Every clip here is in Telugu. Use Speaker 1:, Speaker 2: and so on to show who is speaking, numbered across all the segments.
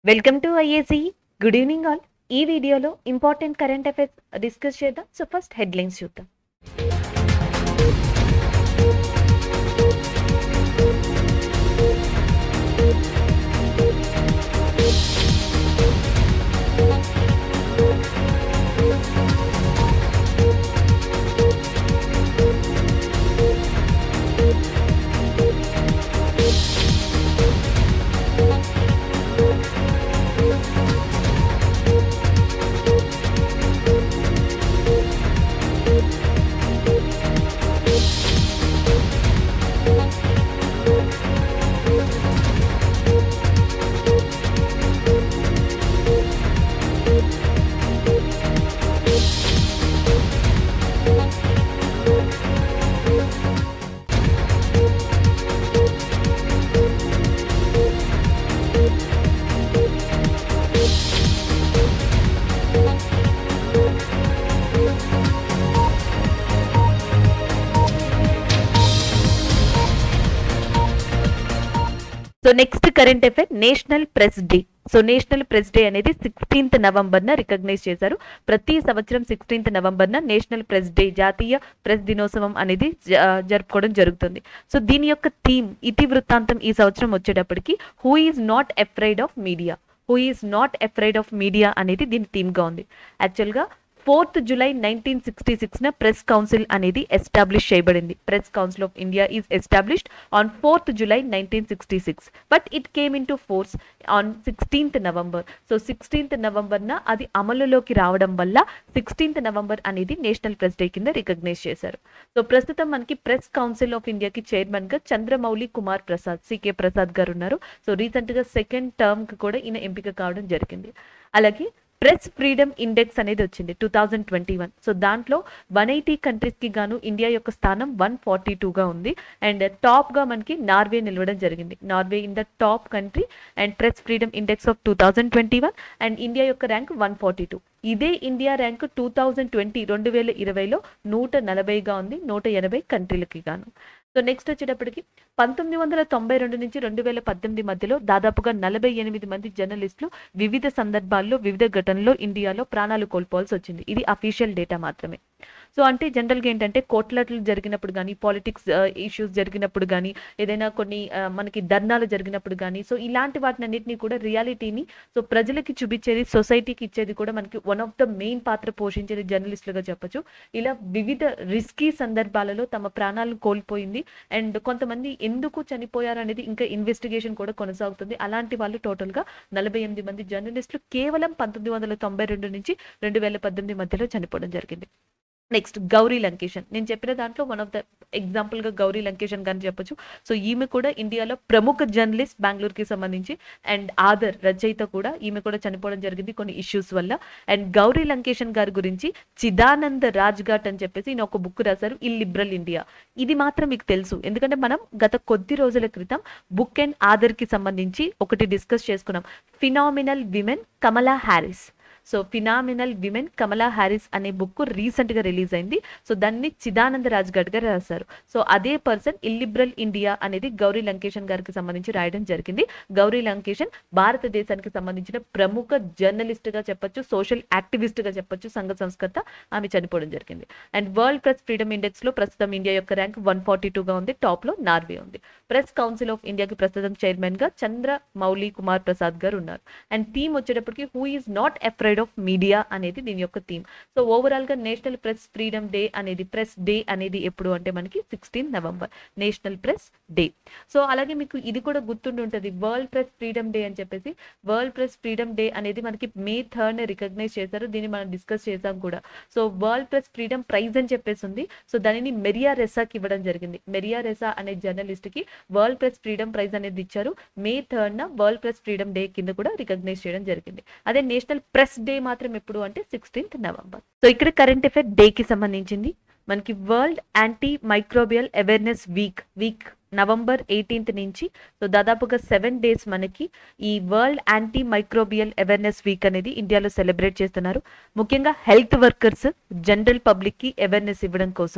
Speaker 1: welcome to IAC good evening all ఈ వీడియోలో ఇంపార్టెంట్ కరెంట్ అఫైర్స్ డిస్కస్ చేద్దాం సో ఫస్ట్ హెడ్లైన్స్ చూద్దాం so next current affair national press day so national press day అనేది సిక్స్టీన్త్ నవంబర్న రికగ్నైజ్ చేశారు ప్రతి సంవత్సరం సిక్స్టీన్త్ నవంబర్న నేషనల్ ప్రెస్ డే జాతీయ ప్రెస్ దినోత్సవం అనేది జ- జరుపుకోవడం జరుగుతుంది సో దీని యొక్క థీమ్ ఇతివృత్తాంతం ఈ సంవత్సరం వచ్చేటప్పటికి who is not afraid of media who is not afraid of media అనేది దీని థీమ్గా ఉంది యాక్చువల్గా ఫోర్త్ జులై నైన్టీన్ సిక్స్టీ సిక్స్న ప్రెస్ కౌన్సిల్ అనేది ఎస్టాబ్లిష్ చేయబడింది press council of India is established on fourth July nineteen sixty six but it came into force on sixteenth November so sixteenth నవంబర్న అది అమలులోకి రావడం వల్ల సిక్స్టీన్త్ నవంబర్ అనేది నేషనల్ ప్రెస్ డే కింద రికగ్నైజ్ చేశారు సో ప్రస్తుతం మనకి ప్రెస్ కౌన్సిల్ ఆఫ్ ఇండియాకి చైర్మన్ గా చంద్రమౌళి కుమార్ ప్రసాద్ సికే ప్రసాద్ గారు ఉన్నారు సో రీసెంట్ గా సెకండ్ టర్మ్ కి కూడా ఈయన ఎంపిక కావడం జరిగింది అలాగే ప్రెస్ ఫ్రీడమ్ ఇండెక్స్ అనేది వచ్చింది two thousand twenty one so దాంట్లో వన్ ఎయిటీ కంట్రీస్కి గాను ఇండియా యొక్క స్థానం వన్ ఫార్టీ టూగా ఉంది అండ్ టాప్గా మనకి నార్వే నిలవడం జరిగింది Norway in the top country and press freedom index of two thousand twenty one and India యొక్క ర్యాంక్ వన్ ఫార్టీ టూ ఇదే India rank two thousand twenty రెండు వేల ఇరవైలో నూట నలభైగా ఉంది నూట ఎనభై కంట్రీలకి గాను సో నెక్స్ట్ వచ్చేటప్పటికి పంతొమ్మిది వందల తొంభై రెండు నుంచి రెండు వేల పద్దెనిమిది మధ్యలో దాదాపుగా నలభై ఎనిమిది మంది జర్నలిస్టులు వివిధ సందర్భాల్లో వివిధ ఘటనల్లో ఇండియాలో ప్రాణాలు కోల్పోవాల్సి వచ్చింది ఇది అఫీషియల్ డేటా మాత్రమే సో అంటే జనరల్గా ఏంటంటే కోట్లాటలు జరిగినప్పుడు కానీ పాలిటిక్స్ ఇష్యూస్ జరిగినప్పుడు కానీ ఏదైనా కొన్ని ఆ, మనకి ధర్నాలు జరిగినప్పుడు కానీ సో ఇలాంటి వాటిని అన్నింటినీ కూడా రియాలిటీని సో ప్రజలకి చూపించేది సొసైటీకి ఇచ్చేది కూడా మనకి వన్ ఆఫ్ ద మెయిన్ పాత్ర పోషించేది జర్నలిస్టులుగా చెప్పొచ్చు ఇలా వివిధ రిస్కీ సందర్భాలలో తమ ప్రాణాలు కోల్పోయింది అండ్ కొంతమంది ఎందుకు చనిపోయారు అనేది ఇంకా ఇన్వెస్టిగేషన్ కూడా కొనసాగుతుంది అలాంటి వాళ్ళు టోటల్ గా నలభై ఎనిమిది మంది జర్నలిస్టులు కేవలం పంతొమ్మిది వందల తొంభై రెండు నుంచి రెండు వేల పద్దెనిమిది మధ్యలో చనిపోవడం జరిగింది నెక్స్ట్ గౌరీ లంకేషన్ నేను చెప్పిన దాంట్లో వన్ ఆఫ్ ద ఎగ్జాంపుల్ గా గౌరీ లంకేషన్ కానీ చెప్పొచ్చు సో ఈమె కూడా ఇండియాలో ప్రముఖ జర్నలిస్ట్ బెంగళూరుకి సంబంధించి అండ్ ఆదర్ రచయిత కూడా ఈమె కూడా చనిపోవడం జరిగింది కొన్ని ఇష్యూస్ వల్ల అండ్ గౌరీ లంకేషన్ గారి గురించి చిదానంద రాజ్ ఘాట్ అని చెప్పేసి ఈయన ఒక బుక్ రాశారు ఈ లిబరల్ ఇండియా ఇది మాత్రం మీకు తెలుసు ఎందుకంటే మనం గత కొద్ది రోజుల క్రితం బుక్ అండ్ ఆదర్ కి సంబంధించి ఒకటి డిస్కస్ చేసుకున్నాం phenomenal women Kamala Harris so phenomenal women Kamala Harris అనే బుక్ రీసెంట్ గా రిలీజ్ అయింది సో దాన్ని చిదానంద రాజ్ గడ్ గారు రాశారు సో అదే పర్సన్ ఇల్లిబరల్ ఇండియా అనేది గౌరీ లంకేషన్ గారికి సంబంధించి రాయడం జరిగింది గౌరీ లంకేషన్ భారతదేశానికి సంబంధించిన ప్రముఖ జర్నలిస్ట్ గా చెప్పొచ్చు సోషల్ యాక్టివిస్ట్ గా చెప్పొచ్చు సంఘ సంస్కర్త ఆమె చనిపోవడం జరిగింది and world press freedom index లో ప్రస్తుతం ఇండియా యొక్క ర్యాంక్ వన్ ఫార్టీ టూగా ఉంది టాప్ లో నార్వే ఉంది ప్రెస్ కౌన్సిల్ ఆఫ్ ఇండియాకి ప్రస్తుతం చైర్మన్ గా చంద్ర మౌలి కుమార్ ప్రసాద్ గారు ఉన్నారు అండ్ థీమ్ వచ్చేటప్పటికి who is not afraid of media అనేది దీని యొక్క థీమ్ సో ఓవరాల్ గా నేషనల్ ప్రెస్ ఫ్రీడమ్ డే అనేది ప్రెస్ డే అనేది ఎప్పుడు అంటే మనకి sixteen November national press day so అలాగే మీకు ఇది కూడా గుర్తుండి ఉంటుంది వరల్డ్ ప్రెస్ ఫ్రీడమ్ డే అని చెప్పేసి వరల్డ్ ప్రెస్ ఫ్రీడమ్ డే అనేది మనకి మే థర్డ్ రికగ్నైజ్ చేశారు దీన్ని మనం డిస్కస్ చేసాం కూడా so world press freedom prize అని చెప్పేసి ఉంది సో దానిని మెరియా రెసాకి ఇవ్వడం జరిగింది మెరియా రెసా అనే జర్నలిస్ట్ కి వరల్డ్ ప్రెస్ ఫ్రీడమ్ ప్రైజ్ అనేది ఇచ్చారు మే థర్డ్ న వరల్డ్ ప్రెస్ ఫ్రీడమ్ డే కింద కూడా రికగ్నైజ్ చేయడం జరిగింది అదే నేషనల్ ప్రెస్ డే మాత్రం ఎప్పుడు అంటే సిక్స్టీన్త్ నవంబర్ సో ఇక్కడ కరెంట్ అఫైర్ డే కి సంబంధించింది మనకి world anti microbial awareness week week November eighteenth నుంచి సో దాదాపుగా సెవెన్ డేస్ మనకి ఈ world anti microbial awareness week అనేది ఇండియాలో సెలబ్రేట్ చేస్తున్నారు ముఖ్యంగా హెల్త్ వర్కర్స్ జనరల్ పబ్లిక్ కి అవేర్నెస్ ఇవ్వడం కోసం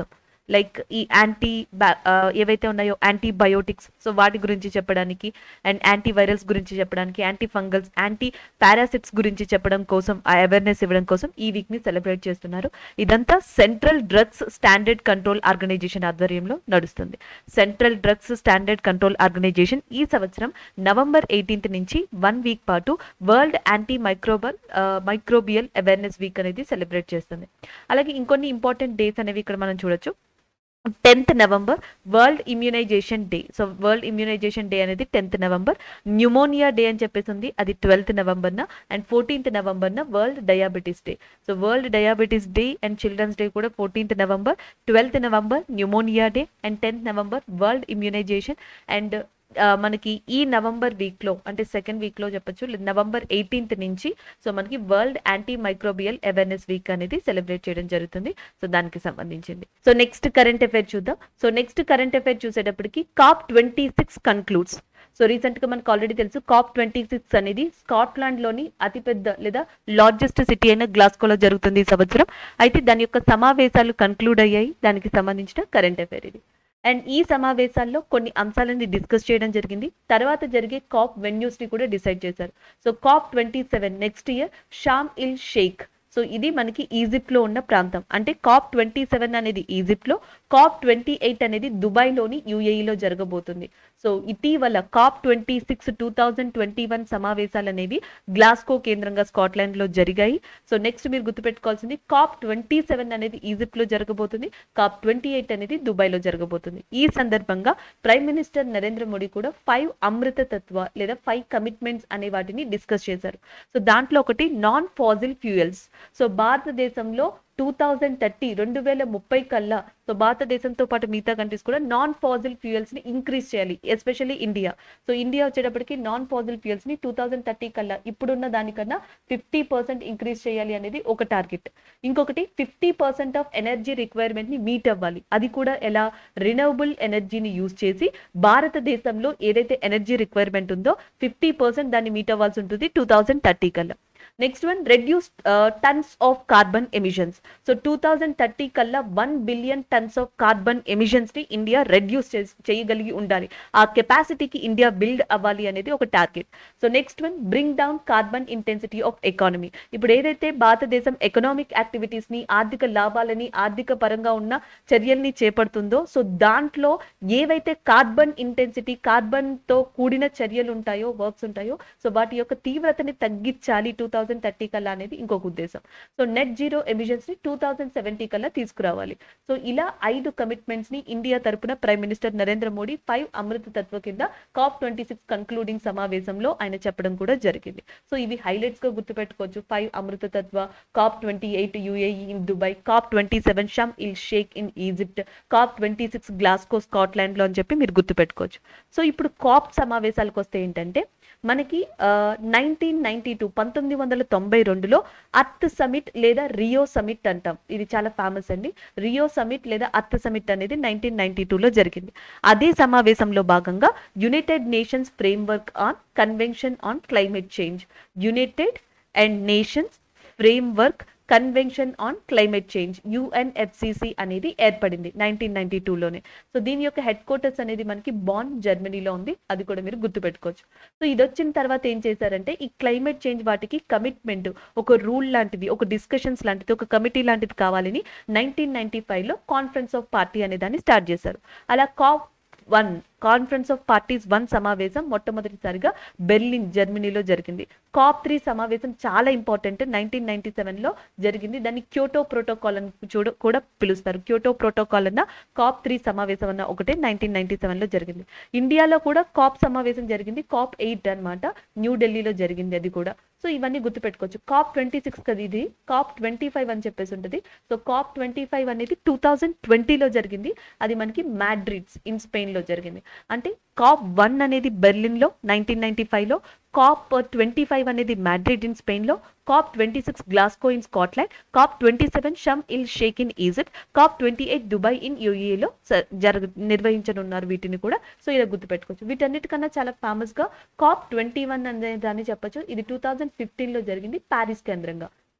Speaker 1: లైక్ ఈ యాంటీ ఏవైతే ఉన్నాయో యాంటీబయోటిక్స్ సో వాటి గురించి చెప్పడానికి అండ్ యాంటీ వైరల్స్ గురించి చెప్పడానికి యాంటీ ఫంగల్స్ యాంటీ పారాసిట్స్ గురించి చెప్పడం కోసం ఆ అవేర్నెస్ ఇవ్వడం కోసం ఈ వీక్ ని సెలబ్రేట్ చేస్తున్నారు ఇదంతా central drugs standard control organization ఆధ్వర్యంలో నడుస్తుంది central drugs standard control organization ఈ సంవత్సరం నవంబర్ ఎయిటీన్త్ నుంచి వన్ వీక్ పాటు world anti microbal microbial awareness week అనేది సెలబ్రేట్ చేస్తుంది అలాగే ఇంకొన్ని ఇంపార్టెంట్ డేస్ అనేవి ఇక్కడ మనం చూడొచ్చు tenth November world immunization day so world immunization day అనేది టెన్త్ నవంబర్ న్యూమోనియా డే అని చెప్పేసి ఉంది అది ట్వెల్త్ నవంబర్న అండ్ ఫోర్టీన్త్ నవంబర్న world diabetes day so world diabetes day and children's day కూడా fourteenth November twelfth November pneumonia day and tenth November world immunization and ఆ, మనకి ఈ నవంబర్ వీక్లో అంటే సెకండ్ వీక్లో చెప్పొచ్చు నవంబర్ ఎయిటీన్త్ నుంచి సో మనకి world anti microbial awareness week అనేది సెలబ్రేట్ చేయడం జరుగుతుంది సో దానికి సంబంధించింది సో నెక్స్ట్ కరెంట్ అఫైర్ చూద్దాం సో నెక్స్ట్ కరెంట్ అఫైర్ చూసేటప్పటికి COP twenty six concludes so recent గా మనకు ఆల్రెడీ తెలుసు కాప్ ట్వంటీ సిక్స్ అనేది స్కాట్లాండ్ లోని అతిపెద్ద లేదా లార్జెస్ట్ సిటీ అయిన గ్లాస్కోలో జరుగుతుంది ఈ సంవత్సరం అయితే దాని యొక్క సమావేశాలు కన్క్లూడ్ అయ్యాయి దానికి సంబంధించిన కరెంట్ అఫైర్ ఇది అండ్ ఈ సమావేశాల్లో కొన్ని అంశాలని డిస్కస్ చేయడం జరిగింది తర్వాత జరిగే కాప్ వెన్యూస్ ని కూడా డిసైడ్ చేశారు so COP twenty seven next year Sharm el Sheikh so ఇది మనకి ఈజిప్ట్ లో ఉన్న ప్రాంతం అంటే కాప్ ట్వంటీ సెవెన్ అనేది ఈజిప్ట్ లో కాప్ ట్వంటీ ఎయిట్ అనేది దుబాయ్ లోని యుఏఈలో జరగబోతుంది సో ఇటీవల COP twenty six two thousand twenty one సమావేశాలు అనేవి గ్లాస్కో కేంద్రంగా స్కాట్లాండ్ లో జరిగాయి సో నెక్స్ట్ మీరు గుర్తుపెట్టుకోవాల్సింది కాప్ ట్వంటీ సెవెన్ అనేది ఈజిప్ట్ లో జరగబోతుంది కాప్ ట్వంటీ ఎయిట్ అనేది దుబాయ్ లో జరగబోతుంది ఈ సందర్భంగా ప్రైమ్ మినిస్టర్ నరేంద్ర మోడీ కూడా ఫైవ్ అమృత తత్వ లేదా ఫైవ్ కమిట్మెంట్స్ అనే వాటిని డిస్కస్ చేశారు సో దాంట్లో ఒకటి నాన్ ఫాజిల్ ఫ్యూయల్స్ సో భారతదేశంలో టూ థౌజండ్ థర్టీ రెండు వేల ముప్పై కల్లా సో భారతదేశంతో పాటు మిగతా కంట్రీస్ కూడా నాన్ ఫాజిల్ ఫ్యూయల్స్ ని ఇంక్రీజ్ చేయాలి ఎస్పెషల్లీ ఇండియా సో ఇండియా వచ్చేటప్పటికి నాన్ ఫాజిల్ ఫ్యూయల్స్ ని టూ థౌజండ్ థర్టీ కల్లా ఇప్పుడున్న దానికన్నా ఫిఫ్టీ పర్సెంట్ ఇంక్రీజ్ చేయాలి అనేది ఒక టార్గెట్ ఇంకొకటి fifty percent of energy requirement ని మీట్ అవ్వాలి అది కూడా ఎలా రినవబుల్ ఎనర్జీని యూజ్ చేసి భారతదేశంలో ఏదైతే ఎనర్జీ రిక్వైర్మెంట్ ఉందో ఫిఫ్టీ పర్సెంట్ దాన్ని మీట్ అవ్వాల్సి ఉంటుంది టూ థౌజండ్ థర్టీ కల్లా next one reduce tons of carbon emissions so two thousand thirty కల్లా one billion tons of carbon emissions ని ఇండియా రెడ్యూస్ చేయగలిగి ఉండాలి ఆ కెపాసిటీకి ఇండియా బిల్డ్ అవ్వాలి అనేది ఒక target so next one bring down carbon intensity of economy ఇప్పుడు ఏదైతే భారతదేశం ఎకనామిక్ యాక్టివిటీస్ ని ఆర్థిక లాభాలని ఆర్థిక పరంగా ఉన్న చర్యల్ని చేపడుతుందో సో దాంట్లో ఏవైతే కార్బన్ ఇంటెన్సిటీ కార్బన్ తో కూడిన చర్యలు ఉంటాయో వర్క్స్ ఉంటాయో సో వాటి యొక్క తీవ్రతని తగ్గించాలి టూ థౌజండ్ థర్టీ కల్లా అనేది ఇంకొక ఉద్దేశం సో నెట్ జీరో ఎమిషన్స్ ని టూ థౌజండ్ సెవెంటీ కల్లా తీసుకురావాలి సో ఇలా ఐదు కమిట్మెంట్స్ ని ఇండియా తరపున prime minister Narendra Modi five అమృత తత్వ కింద కాప్ ట్వంటీ సిక్స్ కన్క్లూడింగ్ సమావేశంలో ఆయన చెప్పడం కూడా జరిగింది సో ఇవి హైలైట్స్ గా గుర్తుపెట్టుకోవచ్చు ఫైవ్ అమృత తత్వ COP twenty eight UAE in Dubai COP twenty seven Sharm el Sheikh in Egypt COP twenty six Glasgow Scotland లో అని చెప్పి మీరు గుర్తుపెట్టుకోవచ్చు సో ఇప్పుడు కాప్ సమావేశాలకు వస్తే ఏంటంటే మనకి నైన్టీన్ నైన్టీ టూ పంతొమ్మిది వందల తొంభై రెండులో అర్త్ సమిట్ లేదా రియో సమిట్ అంటాం ఇది చాలా ఫేమస్ అండి రియో సమిట్ లేదా అర్త్ సమిట్ అనేది నైన్టీన్ నైన్టీ టూలో జరిగింది అదే సమావేశంలో భాగంగా United Nations framework on convention on climate change United and Nations framework convention on climate change UNFCCC అనేది ఏర్పడింది నైన్టీన్ నైన్టీ టూలోనే సో దీని యొక్క హెడ్ క్వార్టర్స్ అనేది మనకి బాన్ జర్మనీలో ఉంది అది కూడా మీరు గుర్తుపెట్టుకోవచ్చు సో ఇది వచ్చిన తర్వాత ఏం చేశారంటే ఈ క్లైమేట్ చేంజ్ వాటికి కమిట్మెంట్ ఒక రూల్ లాంటిది ఒక డిస్కషన్స్ లాంటిది ఒక కమిటీ లాంటిది కావాలని నైన్టీన్ నైన్టీ ఫైవ్లో కాన్ఫరెన్స్ ఆఫ్ పార్టీ అనే దాన్ని స్టార్ట్ చేశారు అలా COP one conference of parties one సమావేశం మొట్టమొదటిసారిగా బెర్లిన్ జర్మనీలో జరిగింది కాప్ త్రీ సమావేశం చాలా ఇంపార్టెంట్ నైన్టీన్ నైన్టీ సెవెన్లో జరిగింది దాన్ని క్యోటో ప్రోటోకాల్ అని చూడ కూడా పిలుస్తారు క్యోటో ప్రోటోకాల్ అన్న కాప్ త్రీ సమావేశం అన్న ఒకటే నైన్టీన్ నైన్టీ సెవెన్లో జరిగింది ఇండియాలో కూడా కాప్ సమావేశం జరిగింది కాప్ ఎయిట్ అన్నమాట న్యూఢిల్లీలో జరిగింది అది కూడా సో ఇవన్నీ గుర్తుపెట్టుకోవచ్చు కాప్ ట్వంటీ సిక్స్ కదా ఇది కాప్ ట్వంటీ ఫైవ్ అని చెప్పేసి ఉంటుంది సో కాప్ ట్వంటీ ఫైవ్ అనేది టూ థౌజండ్ ట్వంటీలో జరిగింది అది మనకి మ్యాడ్రిడ్స్ ఇన్ స్పెయిన్లో జరిగింది అంటే కాప్ వన్ అనేది బెర్లిన్లో నైన్టీన్ నైన్టీ ఫైవ్లో కాప్ ట్వంటీ ఫైవ్ అనేది మ్యాడ్రిడ్ ఇన్ స్పెయిన్లో COP twenty six Glasgow in Scotland COP twenty seven Sharm el Sheikh in Egypt COP twenty eight Dubai in యూఏలో జరగ నిర్వహించనున్నారు వీటిని కూడా సో ఇలా గుర్తుపెట్టుకోవచ్చు వీటన్నిటికన్నా చాలా ఫేమస్గా కాప్ ట్వంటీ వన్ అనే దాన్ని చెప్పొచ్చు ఇది టూ థౌజండ్ ఫిఫ్టీన్లో జరిగింది ప్యారిస్ కేంద్రంగా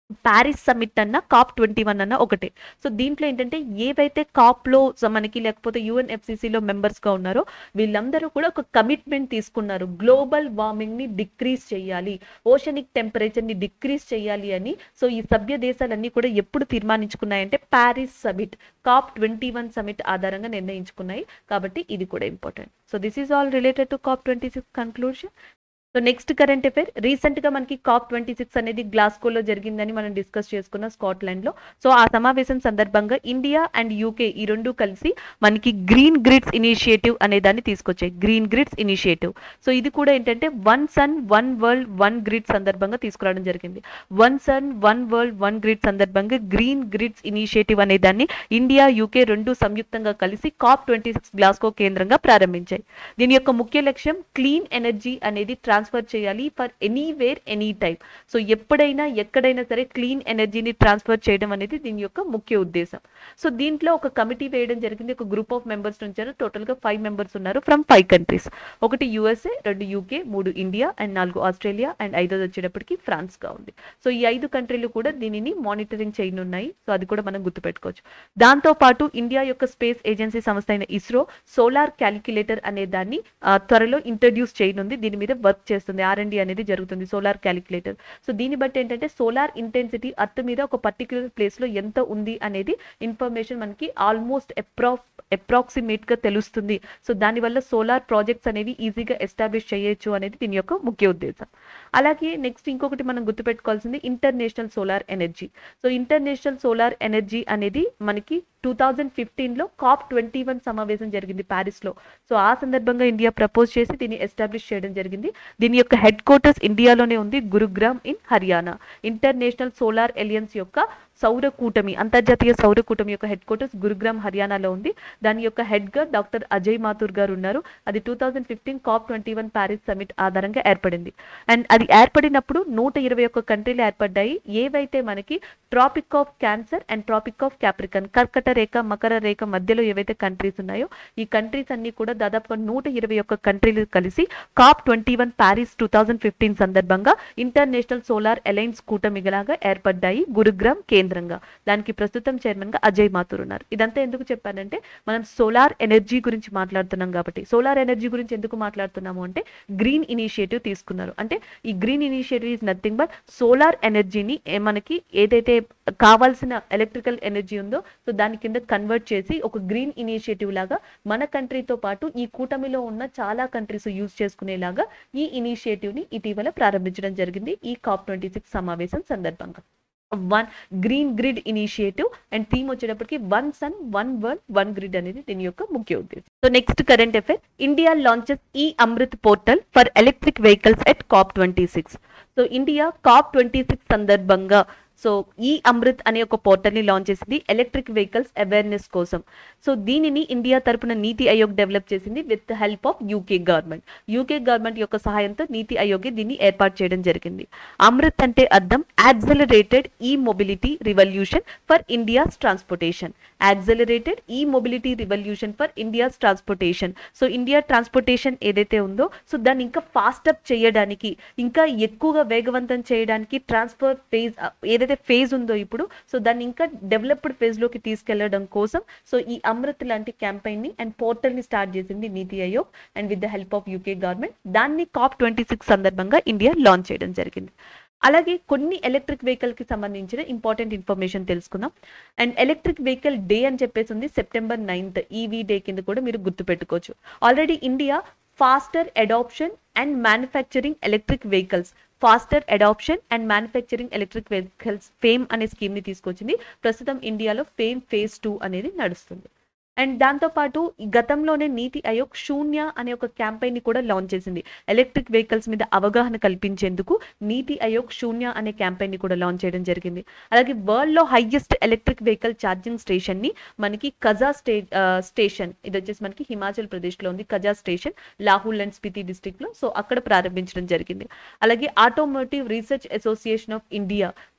Speaker 1: ప్యారిస్ సమిట్ అన్న కాప్ ట్వంటీ వన్ అన్న ఒకటే సో దీంట్లో ఏంటంటే ఏవైతే కాప్లో మనకి లేకపోతే యుఎన్ఎఫ్సిసిలో మెంబర్స్గా ఉన్నారో వీళ్ళందరూ కూడా ఒక కమిట్మెంట్ తీసుకున్నారు గ్లోబల్ వార్మింగ్ని డిక్రీజ్ చేయాలి ఓషనిక్ టెంపరేచర్ని డిక్రీజ్ చేయాలి అని సో ఈ సభ్య దేశాలన్నీ కూడా ఎప్పుడు తీర్మానించుకున్నాయంటే Paris summit COP twenty one summit ఆధారంగా నిర్ణయించుకున్నాయి కాబట్టి ఇది కూడా important so this is all related to COP twenty six conclusion so next current affair రీసెంట్గా మనకి కాప్ ట్వంటీ సిక్స్ అనేది గ్లాస్కోలో జరిగిందని మనం డిస్కస్ చేసుకున్నాం స్కాట్లాండ్లో సో ఆ సమావేశం సందర్భంగా ఇండియా అండ్ యూకే ఈ రెండు కలిసి మనకి గ్రీన్ గ్రిడ్స్ ఇనిషియేటివ్ అనే దాన్ని తీసుకొచ్చాయి గ్రీన్ గ్రిడ్స్ ఇనిషియేటివ్ సో ఇది కూడా ఏంటంటే one sun one world one grid సందర్భంగా తీసుకురావడం జరిగింది one sun one world one grid సందర్భంగా గ్రీన్ గ్రిడ్స్ ఇనిషియేటివ్ అనే దాన్ని ఇండియా యూకే రెండు సంయుక్తంగా కలిసి కాప్ ట్వంటీ సిక్స్ గ్లాస్కో కేంద్రంగా ప్రారంభించాయి దీని యొక్క ముఖ్య లక్ష్యం క్లీన్ ఎనర్జీ అనేది ట్రాన్స్ఫర్ చేయాలి for anywhere any time so ఎప్పుడైనా ఎక్కడైనా సరే క్లీన్ ఎనర్జీని ట్రాన్స్ఫర్ చేయడం అనేది దీని యొక్క ముఖ్య ఉద్దేశం సో దీంట్లో ఒక కమిటీ వేయడం జరిగింది ఒక గ్రూప్ ఆఫ్ మెంబర్స్ నుంచారు టోటల్గా ఫైవ్ మెంబర్స్ ఉన్నారు ఫ్రమ్ ఫైవ్ కంట్రీస్ ఒకటి యూఎస్ఏ రెండు యూకే మూడు ఇండియా అండ్ నాలుగు ఆస్ట్రేలియా అండ్ ఐదోది వచ్చేటప్పటికి ఫ్రాన్స్గా ఉంది సో ఈ ఐదు కంట్రీలు కూడా దీనిని మానిటరింగ్ చేయనున్నాయి సో అది కూడా మనం గుర్తుపెట్టుకోవచ్చు దాంతో పాటు ఇండియా యొక్క స్పేస్ ఏజెన్సీ సంస్థ అయిన ఇస్రో సోలార్ క్యాలిక్యులేటర్ అనే దాన్ని ఆ, త్వరలో ఇంట్రడ్యూస్ చేయనుంది దీని మీద వర్క్ చేస్తుంది ఆర్ అనేది జరుగుతుంది సోలార్ క్యాలిక్యులేటర్ సో దీన్ని బట్టి ఏంటంటే సోలార్ ఇంటెన్సిటీ అర్త్ మీద ఒక పర్టిక్యులర్ ప్లేస్లో ఎంత ఉంది అనేది ఇన్ఫర్మేషన్ మనకి ఆల్మోస్ట్ అప్రా అప్రాక్సిమేట్ గా తెలుస్తుంది సో దానివల్ల సోలార్ ప్రాజెక్ట్స్ అనేవి ఈజీగా ఎస్టాబ్లిష్ చేయొచ్చు అనేది దీని యొక్క ముఖ్య ఉద్దేశం అలాగే నెక్స్ట్ ఇంకొకటి మనం గుర్తుపెట్టుకోవాల్సింది international solar energy so international solar energy అనేది మనకి టూ థౌజండ్ ఫిఫ్టీన్లో కాప్ ట్వంటీ వన్ సమావేశం జరిగింది ప్యారిస్లో సో ఆ సందర్భంగా ఇండియా ప్రపోజ్ చేసి దీన్ని ఎస్టాబ్లిష్ చేయడం జరిగింది దీని యొక్క హెడ్ క్వార్టర్స్ ఇండియాలోనే ఉంది Gurugram in Haryana international solar alliance యొక్క సౌర కూటమి అంతర్జాతీయ సౌర కూటమి యొక్క హెడ్ క్వార్టర్స్ గురుగ్రామ్ హర్యానాలో ఉంది దాని యొక్క హెడ్ గా డాక్టర్ అజయ్ మాథూర్ గారు ఉన్నారు అది two thousand fifteen COP twenty one Paris summit ఆధారంగా ఏర్పడింది అండ్ అది ఏర్పడినప్పుడు నూట ఇరవై ఒక్క కంట్రీలు ఏర్పడ్డాయి ఏవైతే మనకి tropic of cancer and tropic of capricorn కర్కట రేఖ మకర రేఖ మధ్యలో ఏవైతే కంట్రీస్ ఉన్నాయో ఈ కంట్రీస్ అన్ని కూడా దాదాపుగా నూట ఇరవై ఒక్క కంట్రీలు కలిసి COP twenty one Paris two thousand fifteen సందర్భంగా ఇంటర్నేషనల్ సోలార్ అలయన్స్ కూటమిలాగా ఏర్పడ్డాయి గురుగ్రామ్ కేంద్రంగా దానికి ప్రస్తుతం చైర్మన్ గా అజయ్ మాథూర్ ఉన్నారు ఇదంతా ఎందుకు చెప్పానంటే మనం సోలార్ ఎనర్జీ గురించి మాట్లాడుతున్నాం కాబట్టి సోలార్ ఎనర్జీ గురించి ఎందుకు మాట్లాడుతున్నాము అంటే గ్రీన్ ఇనిషియేటివ్ తీసుకున్నారు అంటే ఈ green initiative is nothing but solar ఎనర్జీని మనకి ఏదైతే కావాల్సిన ఎలక్ట్రికల్ ఎనర్జీ ఉందో సో దాని కింద కన్వర్ట్ చేసి ఒక గ్రీన్ ఇనిషియేటివ్ లాగా మన కంట్రీతో పాటు ఈ కూటమిలో ఉన్న చాలా కంట్రీస్ యూజ్ చేసుకునేలాగా ఈ ఇనిషియేటివ్ ని ఇటీవల ప్రారంభించడం జరిగింది ఈ కాప్ ట్వంటీ సిక్స్ సమావేశం సందర్భంగా one green grid initiative and theme వచ్చేటప్పటికి one sun one world one grid అనేది దీని యొక్క ముఖ్య ఉద్దేశం so next current affair India launches ఈ Amrit portal for electric vehicles at COP twenty six so India COP twenty six సందర్భంగా సో ఈ అమృత్ అనే ఒక పోర్టల్ ని లాంచ్ చేసింది ఎలక్ట్రిక్ వెహికల్స్ అవేర్నెస్ కోసం సో దీనిని ఇండియా తరపున నీతి ఆయోగ్ డెవలప్ చేసింది with help of UK government UK government యొక్క సహాయంతో నీతి ఆయోగ్ దీన్ని ఏర్పాటు చేయడం జరిగింది అమృత్ అంటే అర్థం accelerated e mobility revolution for India's transportation accelerated e mobility revolution for India's transportation so India transportation ఏదైతే ఉందో సో దాన్ని ఇంకా ఫాస్ట్ అప్ చేయడానికి ఇంకా ఎక్కువగా వేగవంతం చేయడానికి ట్రాన్స్ఫర్ ఫేజ్ ఏదైతే ఫేజ్ ఉందో ఇప్పుడు సో దాన్ని ఇంకా డెవలప్డ్ ఫేజ్లోకి తీసుకెళ్లడం కోసం సో ఈ అమృత్ లాంటి క్యాంపెయిన్ ని అండ్ పోర్టల్ ని స్టార్ట్ చేసింది Niti Aayog and with the help of UK government దాన్ని కాప్ ట్వంటీ సిక్స్ సందర్భంగా ఇండియా లాంచ్ చేయడం జరిగింది అలాగే కొన్ని ఎలక్ట్రిక్ వెహికల్ కి సంబంధించిన ఇంపార్టెంట్ ఇన్ఫర్మేషన్ తెలుసుకుందాం అండ్ ఎలక్ట్రిక్ వెహికల్ డే అని చెప్పేసి ఉంది సెప్టెంబర్ నైన్త్ ఈవీ డే కింద కూడా మీరు గుర్తుపెట్టుకోవచ్చు already India faster adoption and manufacturing electric vehicles faster adoption and manufacturing electric vehicles FAME అనే స్కీమ్ ని తీసుకొచ్చింది ప్రస్తుతం ఇండియాలో ఫేమ్ ఫేజ్ టూ అనేది నడుస్తుంది అండ్ దాంతోపాటు ఈ గతంలోనే నీతి ఆయోగ్ శూన్య అనే ఒక క్యాంపెయిన్ ని కూడా లాంచ్ చేసింది ఎలక్ట్రిక్ వెహికల్స్ మీద అవగాహన కల్పించేందుకు నీతి ఆయోగ్ శూన్య అనే క్యాంపెయిన్ ని కూడా లాంచ్ చేయడం జరిగింది అలాగే వరల్డ్ లో highest electric vehicle charging station ని మనకి కజా స్టే స్టేషన్ ఇది వచ్చేసి మనకి హిమాచల్ ప్రదేశ్ లో ఉంది Kaza station Lahaul and Spiti district లో సో అక్కడ ప్రారంభించడం జరిగింది అలాగే automotive research association of India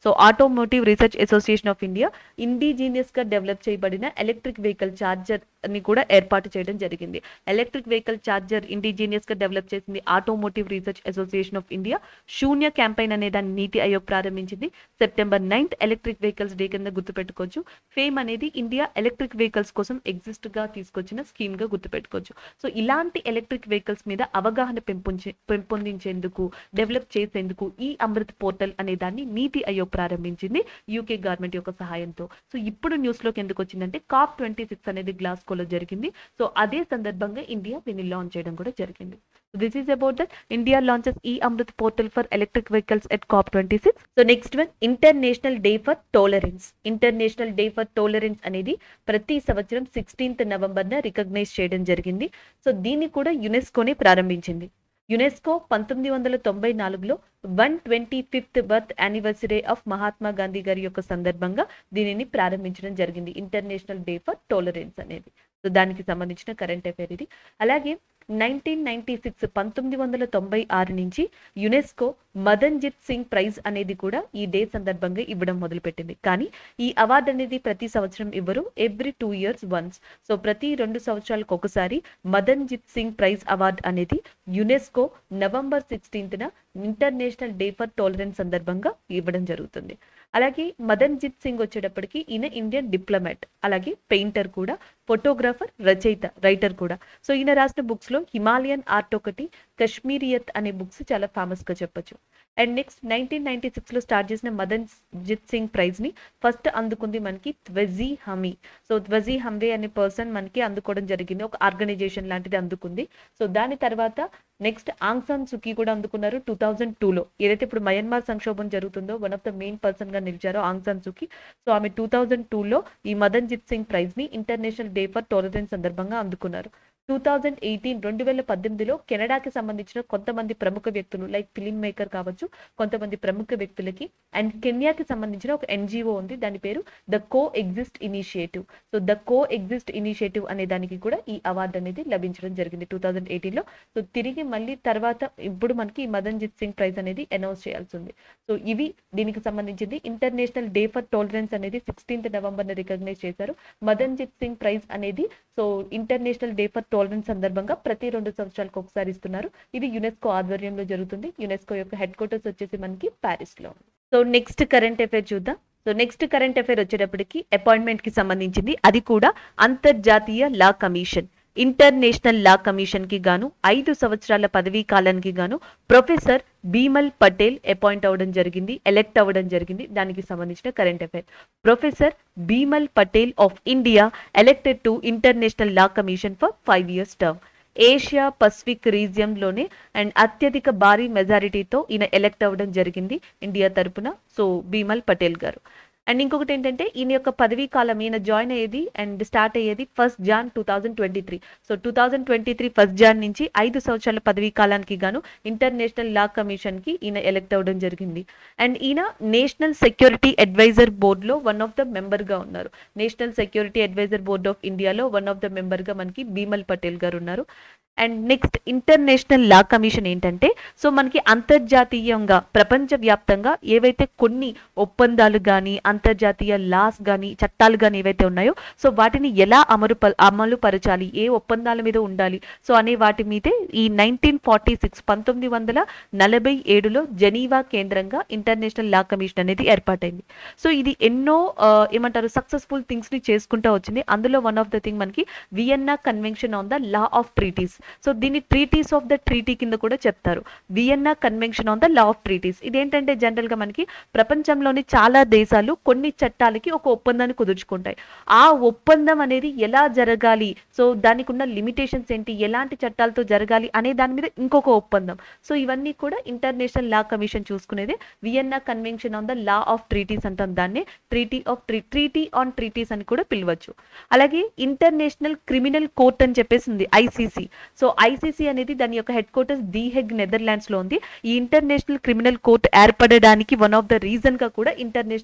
Speaker 1: so automotive research association of India indigenous గా డెవలప్ చేయబడిన ఎలక్ట్రిక్ వెహికల్ ఛార్జర్ ని కూడా ఏర్పాటు చేయడం జరిగింది ఎలక్ట్రిక్ వెహికల్ ఛార్జర్ ఇండిజీనియస్ గా డెవలప్ చేసింది automotive research association of India Shoonya campaign అనే దాన్ని నీతి ఆయోగ్ ప్రారంభించింది September ninth electric vehicles day కింద గుర్తుపెట్టుకోవచ్చు ఫేమ్ అనేది ఇండియా ఎలక్ట్రిక్ వెహికల్స్ కోసం ఎగ్జిస్ట్ గా తీసుకొచ్చిన స్కీమ్ గా గుర్తుపెట్టుకోవచ్చు సో ఇలాంటి ఎలక్ట్రిక్ వెహికల్స్ మీద అవగాహన పెంపొంచే పెంపొందించేందుకు డెవలప్ చేసేందుకు ఈ అమృత్ పోర్టల్ అనే దాన్ని నీతి ఆయోగ్ ప్రారంభించింది యూకే గవర్నమెంట్ యొక్క సహాయంతో సో ఇప్పుడు న్యూస్ లోకి ఎందుకు వచ్చిందంటే కాప్ ట్వంటీ సిక్స్ అనేది గ్లాస్కోలో జరిగింది సో అదే సందర్భంగా ఇండియా దీన్ని లాంచ్ చేయడం కూడా జరిగింది this is about that India launches ఈ Amrit portal for electric vehicles at COP twenty six so next one international day for tolerance international day for tolerance అనేది ప్రతి సంవత్సరం సిక్స్టీన్త్ నవంబర్ న రికగ్నైజ్ చేయడం జరిగింది సో దీన్ని కూడా యునెస్కోనే ప్రారంభించింది యునెస్కో పంతొమ్మిది వందల తొంభై నాలుగులో one twenty fifth birth anniversary of Mahatma Gandhi గారి యొక్క సందర్భంగా దీనిని ప్రారంభించడం జరిగింది ఇంటర్నేషనల్ డే ఫర్ టోలరెన్స్ అనేది సో దానికి సంబంధించిన కరెంట్ అఫైర్ ఇది అలాగే నైన్టీన్ నైన్టీ సిక్స్ పంతొమ్మిది వందల తొంభై ఆరు నుంచి యునెస్కో మదన్జిత్ సింగ్ ప్రైజ్ అనేది కూడా ఈ డే సందర్భంగా ఇవ్వడం మొదలుపెట్టింది కానీ ఈ అవార్డు అనేది ప్రతి సంవత్సరం ఇవ్వరు every two years once so ప్రతి రెండు సంవత్సరాలకు ఒకసారి మదన్జిత్ సింగ్ ప్రైజ్ అవార్డ్ అనేది UNESCO November sixteenth international day for tolerance సందర్భంగా ఇవ్వడం జరుగుతుంది అలాగే మదన్ జిత్ సింగ్ వచ్చేటప్పటికి ఈయన ఇండియన్ డిప్లొమాట్ అలాగే పెయింటర్ కూడా ఫోటోగ్రాఫర్ రచయిత రైటర్ కూడా సో ఈయన రాసిన బుక్స్ లో హిమాలయన్ ఆర్ట్ ఒకటి కశ్మీరియత్ అనే బుక్స్ చాలా ఫేమస్ గా చెప్పొచ్చు and next nineteen ninety six లో స్టార్ట్ చేసిన మదన్ జిత్ సింగ్ ప్రైజ్ ని ఫస్ట్ అందుకుంది మనకి త్వజీ హమీ సో త్వజీ హమ్వే అనే పర్సన్ మనకి అందుకోవడం జరిగింది ఒక ఆర్గనైజేషన్ లాంటిది అందుకుంది సో దాని తర్వాత నెక్స్ట్ ఆంగ్సాన్ సుకీ కూడా అందుకున్నారు టూ థౌజండ్ టూలో ఏదైతే ఇప్పుడు మయన్మార్ సంక్షోభం జరుగుతుందో one of the main person గా నిలిచారో ఆంగ్సాన్ సుకీ సో ఆమె టూ థౌజండ్ టూలో ఈ మదన్ జిత్ సింగ్ ప్రైజ్ ని ఇంటర్నేషనల్ డే ఫర్ టాలరెన్స్ సందర్భంగా అందుకున్నారు టూ థౌజండ్ ఎయిటీన్ రెండు వేల పద్దెనిమిదిలో కెనడాకి సంబంధించిన కొంతమంది ప్రముఖ వ్యక్తులు లైక్ ఫిలిం మేకర్ కావచ్చు కొంతమంది ప్రముఖ వ్యక్తులకి అండ్ కెన్యాకి సంబంధించిన ఒక ఎన్జిఓ ఉంది దాని పేరు the coexist initiative so the coexist initiative అనే దానికి కూడా ఈ అవార్డు అనేది లభించడం జరిగింది టూ థౌజండ్ ఎయిటీన్లో సో తిరిగి మళ్ళీ తర్వాత ఇప్పుడు మనకి మదన్ జిత్ సింగ్ ప్రైజ్ అనేది అనౌన్స్ చేయాల్సి ఉంది సో ఇవి దీనికి సంబంధించింది ఇంటర్నేషనల్ డే ఫర్ టాలరెన్స్ అనేది సిక్స్టీన్త్ నవంబర్ రికగ్నైజ్ చేశారు మదన్ జిత్ సింగ్ ప్రైజ్ అనేది so international day for tolerance సందర్భంగా ప్రతి రెండు సంవత్సరాలకు ఒకసారి ఇస్తున్నారు ఇది యునెస్కో ఆధ్వర్యంలో జరుగుతుంది యునెస్కో యొక్క హెడ్ క్వార్టర్స్ వచ్చేసి మనకి ప్యారిస్ లో సో నెక్స్ట్ కరెంట్ అఫైర్ చూద్దాం సో నెక్స్ట్ కరెంట్ అఫైర్ వచ్చేటప్పటికి అపాయింట్మెంట్ కి సంబంధించింది అది కూడా అంతర్జాతీయ law commission international law commission కి గాను ఐదు సంవత్సరాల పదవీ కాలానికి గాను ప్రొఫెసర్ బీమల్ పటేల్ అపాయింట్ అవ్వడం జరిగింది ఎలెక్ట్ అవ్వడం జరిగింది దానికి సంబంధించిన current affair professor Bimal Patel of India elected to international law commission for five years term Asia Pacific రీజియంలోనే అండ్ అత్యధిక భారీ మెజారిటీతో ఈయన ఎలెక్ట్ అవ్వడం జరిగింది ఇండియా తరపున సో బీమల్ పటేల్ గారు అండ్ ఇంకొకటి ఏంటంటే ఈయన యొక్క పదవీ కాలం ఈయన జాయిన్ అయ్యేది అండ్ స్టార్ట్ అయ్యేది first Jan two thousand twenty three so two thousand twenty three first Jan నుంచి ఐదు సంవత్సరాల పదవీ కాలానికి గాను ఇంటర్నేషనల్ లా కమిషన్ కి ఈయన ఎలెక్ట్ అవ్వడం జరిగింది అండ్ ఈయన నేషనల్ సెక్యూరిటీ అడ్వైజర్ బోర్డ్ లో వన్ ఆఫ్ ద మెంబర్ గా ఉన్నారు national security adviser board of ఇండియాలో వన్ ఆఫ్ ద మెంబర్ గా మనకి బీమల్ పటేల్ గారు ఉన్నారు and next international law commission ఏంటంటే సో మనకి అంతర్జాతీయంగా ప్రపంచవ్యాప్తంగా ఏవైతే కొన్ని ఒప్పందాలు కానీ అంతర్జాతీయ లాస్ కానీ చట్టాలు కానీ ఏవైతే ఉన్నాయో సో వాటిని ఎలా అమలు ప- అమలు పరచాలి ఏ ఒప్పందాల మీద ఉండాలి సో అనే వాటి మీదే ఈ నైన్టీన్ ఫార్టీ సిక్స్ పంతొమ్మిది వందల నలభై ఏడులో జెనీవా కేంద్రంగా ఇంటర్నేషనల్ లా కమిషన్ అనేది ఏర్పాటైంది సో ఇది ఎన్నో ఆ, ఏమంటారు సక్సెస్ఫుల్ థింగ్స్ ని చేసుకుంటూ వచ్చింది అందులో వన్ ఆఫ్ ద థింగ్ మనకి Vienna convention on the law of treaties so దీన్ని ట్రీటీస్ ఆఫ్ ద ట్రీటీ కింద కూడా చెప్తారు Vienna convention on the law of treaties ఇదేంటంటే జనరల్ గా మనకి ప్రపంచంలోని చాలా దేశాలు కొన్ని చట్టాలకి ఒక ఒప్పందాన్ని కుదుర్చుకుంటాయి ఆ ఒప్పందం అనేది ఎలా జరగాలి సో దానికి ఉన్న లిమిటేషన్స్ ఏంటి ఎలాంటి చట్టాలతో జరగాలి అనే దాని మీద ఇంకొక ఒప్పందం సో ఇవన్నీ కూడా ఇంటర్నేషనల్ లా కమిషన్ చూసుకునేది Vienna convention on the law of treaties అంటాం దాన్ని treaty of treaty on treaties అని కూడా పిలవచ్చు అలాగే ఇంటర్నేషనల్ క్రిమినల్ కోర్ట్ అని చెప్పేసి ఉంది ఐసీసీ సో ఐసీసీ అనేది దాని యొక్క headquarters the Hague Netherlands లో ఉంది ఈ ఇంటర్నేషనల్ క్రిమినల్ కోర్ట్ ఏర్పడడానికి వన్ ఆఫ్ ద రీజన్ గా కూడా ఇంటర్నేషనల్ లా కమిషన్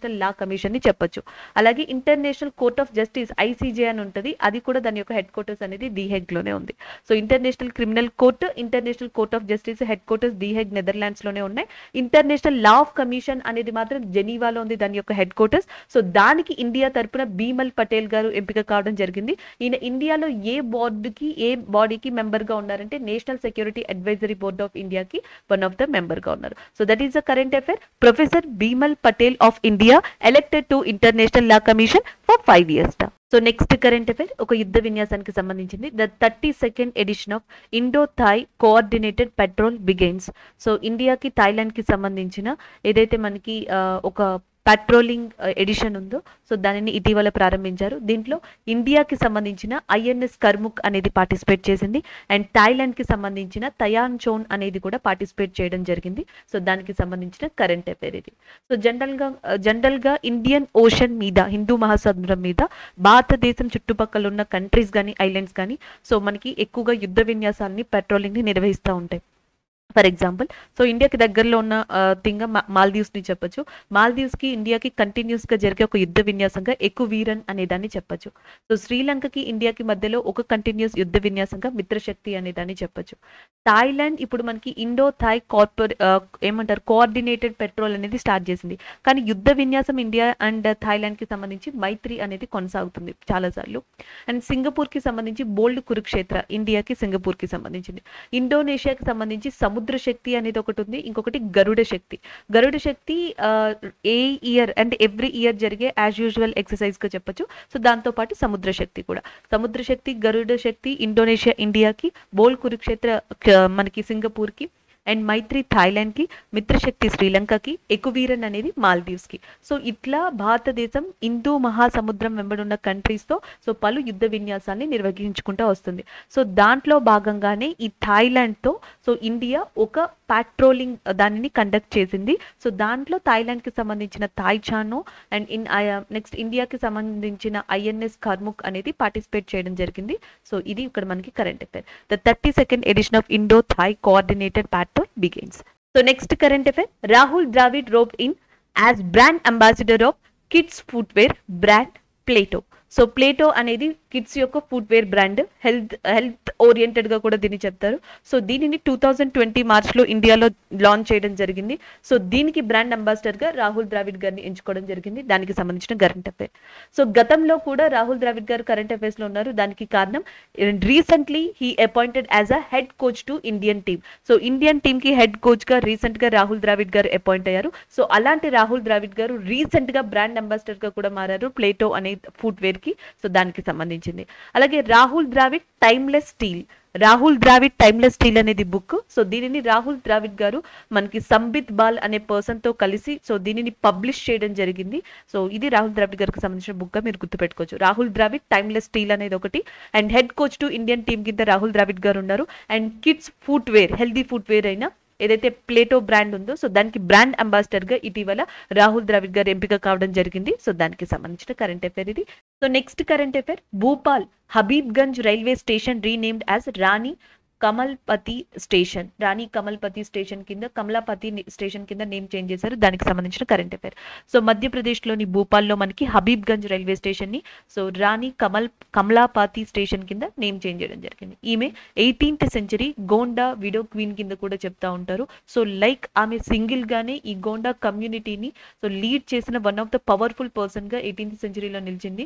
Speaker 1: కమిషన్ ని చెప్పొచ్చు అలాగే international court of justice ICJ అని ఉంటుంది అది కూడా దాని యొక్క హెడ్ క్వార్టర్స్ అనేది ది హెగ్ లోనే ఉంది so international criminal court international court of justice headquarters the Hague Netherlands లోనే ఉన్నాయి ఇంటర్నేషనల్ లా ఆఫ్ కమిషన్ అనేది మాత్రం జెనీవాలో ఉంది దాని యొక్క హెడ్ క్వార్టర్స్ సో దానికి ఇండియా తరపున బీమల్ పటేల్ గారు ఎంపిక కావడం జరిగింది ఈయన ఇండియాలో ఏ బోర్డుకి ఏ బాడీకి మెంబర్ గా ఉన్నారంటే national security advisory board of ఇండియాకి వన్ ఆఫ్ ద మెంబర్ గా ఉన్నారు so that is the current affair professor Bimal Patel of India elected to international law commission for five years so next current affair ఒక యుద్ధ విన్యాసానికి సంబంధించింది the thirty second edition of Indo Thai coordinated patrol begins so ఇండియాకి థాయిలాండ్కి సంబంధించిన ఏదైతే మనకి ఆ, ఒక పెట్రోలింగ్ ఎడిషన్ ఉందో సో దానిని ఇటీవల ప్రారంభించారు దీంట్లో ఇండియాకి సంబంధించిన ఐఎన్ఎస్ కర్ముక్ అనేది పార్టిసిపేట్ చేసింది అండ్ థాయిలాండ్కి సంబంధించిన తయాన్ చోన్ అనేది కూడా పార్టిసిపేట్ చేయడం జరిగింది సో దానికి సంబంధించిన కరెంట్ అఫేర్ ఇది సో జనరల్గా జనరల్గా ఇండియన్ ఓషన్ మీద హిందూ మహాసముద్రం మీద భారతదేశం చుట్టుపక్కల ఉన్న కంట్రీస్ కానీ ఐలాండ్స్ కానీ సో మనకి ఎక్కువగా యుద్ధ విన్యాసాలని పెట్రోలింగ్ని నిర్వహిస్తూ ఉంటాయి ఫర్ ఎగ్జాంపుల్ సో ఇండియాకి దగ్గరలో ఉన్న థింగ్ మాల్దీవ్స్ ని చెప్పొచ్చు మాల్దీవ్స్ కి ఇండియాకి కంటిన్యూస్ గా జరిగే ఒక యుద్ధ విన్యాసంగా ఎక్కువ వీరన్ అనేదాన్ని చెప్పొచ్చు సో శ్రీలంకకి ఇండియాకి మధ్యలో ఒక కంటిన్యూస్ యుద్ధ విన్యాసంగా మిత్రశక్తి అనేదాన్ని చెప్పొచ్చు థాయిలాండ్ ఇప్పుడు మనకి ఇండో థాయ్ కార్పొరే ఏమంటారు కోఆర్డినేటెడ్ పెట్రోల్ అనేది స్టార్ట్ చేసింది కానీ యుద్ధ విన్యాసం ఇండియా అండ్ థాయిలాండ్ కి సంబంధించి మైత్రి అనేది కొనసాగుతుంది చాలాసార్లు అండ్ సింగపూర్ కి సంబంధించి బోల్డ్ కురుక్షేత్ర ఇండియాకి సింగపూర్ కి సంబంధించింది ఇండోనేషియాకి సంబంధించి సముద్ర శక్తి అనేది ఒకటి ఉంది ఇంకొకటి గరుడ శక్తి గరుడ శక్తి ఆ, ఏ ఇయర్ అంటే ఎవ్రీ ఇయర్ జరిగే యాజ్ యూజువల్ ఎక్సర్సైజ్ గా చెప్పొచ్చు సో దాంతో పాటు సముద్ర శక్తి కూడా సముద్ర శక్తి గరుడ శక్తి ఇండోనేషియా ఇండియాకి బోల్ కురుక్షేత్ర క- మనకి సింగపూర్కి అండ్ మైత్రి థాయిలాండ్కి మిత్రశక్తి శ్రీలంకకి ఎకువీరన్ అనేది మాల్దీవ్స్కి సో ఇట్లా భారతదేశం హిందూ మహాసముద్రం వెంబడున్న కంట్రీస్తో సో పలు యుద్ధ విన్యాసాన్ని నిర్వహించుకుంటూ వస్తుంది సో దాంట్లో భాగంగానే ఈ థాయిలాండ్తో సో ఇండియా ఒక పాట్రోలింగ్ దానిని కండక్ట్ చేసింది సో దాంట్లో థాయిలాండ్కి సంబంధించిన థాయిచానో అండ్ ఇన్ నెక్స్ట్ ఇండియాకి సంబంధించిన ఐఎన్ఎస్ కార్ముక్ అనేది పార్టిసిపేట్ చేయడం జరిగింది సో ఇది ఇక్కడ మనకి current affair the thirty second edition of Indo Thai coordinated patrol begins so next current affair Rahul Dravid rope in as brand ambassador of kids footwear brand Plato so Plaeto అనేది కిడ్స్ యొక్క footwear brand health health oriented గా కూడా దీన్ని చెప్తారు సో దీనిని టూ థౌజండ్ ట్వంటీ మార్చ్లో ఇండియాలో లాంచ్ చేయడం జరిగింది సో దీనికి బ్రాండ్ అంబాసిడర్ గా రాహుల్ ద్రావిడ్ గారిని ఎంచుకోవడం జరిగింది దానికి సంబంధించిన కరెంట్ అఫేర్ సో గతంలో కూడా రాహుల్ ద్రావిడ్ గారు కరెంట్ అఫైర్స్ లో ఉన్నారు దానికి కారణం recently he appointed as a head coach to Indian team so Indian team కి హెడ్ కోచ్ గా రీసెంట్ గా రాహుల్ ద్రావిడ్ గారు అపాయింట్ అయ్యారు సో అలాంటి రాహుల్ ద్రావిడ్ గారు రీసెంట్ గా బ్రాండ్ అంబాసిడర్ గా కూడా మారారు ప్లేటో అనే ఫుట్వేర్ కి సో దానికి సంబంధించింది అలాగే Rahul Dravid timeless steel Rahul Dravid timeless steel అనేది బుక్ సో దీనిని రాహుల్ ద్రావిడ్ గారు మనకి సంబిత్ బాల్ అనే పర్సన్ తో కలిసి సో దీనిని పబ్లిష్ చేయడం జరిగింది సో ఇది రాహుల్ ద్రావిడ్ గారికి సంబంధించిన బుక్ గా మీరు గుర్తుపెట్టుకోవచ్చు రాహుల్ ద్రావిడ్ టైమ్లెస్ స్టీల్ అనేది ఒకటి and head coach to Indian team కింద రాహుల్ ద్రావిడ్ గారు ఉన్నారు and kids footwear healthy footwear అయినా ఏదైతే ప్లేటో బ్రాండ్ ఉందో సో దానికి బ్రాండ్ అంబాసిడర్ గా ఇటీవల రాహుల్ ద్రావిడ్ గారు ఎంపిక కావడం జరిగింది సో దానికి సంబంధించిన కరెంట్ అఫేర్ ఇది so next current affair Bhopal Habibganj railway station renamed as Rani Kamalapati station Rani Kamalapati station కింద కమలాపతి ని- స్టేషన్ కింద నేమ్ చేంజ్ చేశారు దానికి సంబంధించిన కరెంట్ అఫేర్ సో మధ్యప్రదేశ్లోని భూపాల్లో మనకి హబీబ్గంజ్ రైల్వే స్టేషన్ ని సో రాణి కమల్ కమలాపాతి స్టేషన్ కింద నేమ్ చేంజ్ చేయడం జరిగింది ఈమె eighteenth century Gond widow queen కింద కూడా చెప్తా ఉంటారు సో లైక్ ఆమె సింగిల్ గానే ఈ గోండా కమ్యూనిటీని సో లీడ్ చేసిన one of the powerful person గా ఎయిటీన్త్ సెంచరీలో నిలిచింది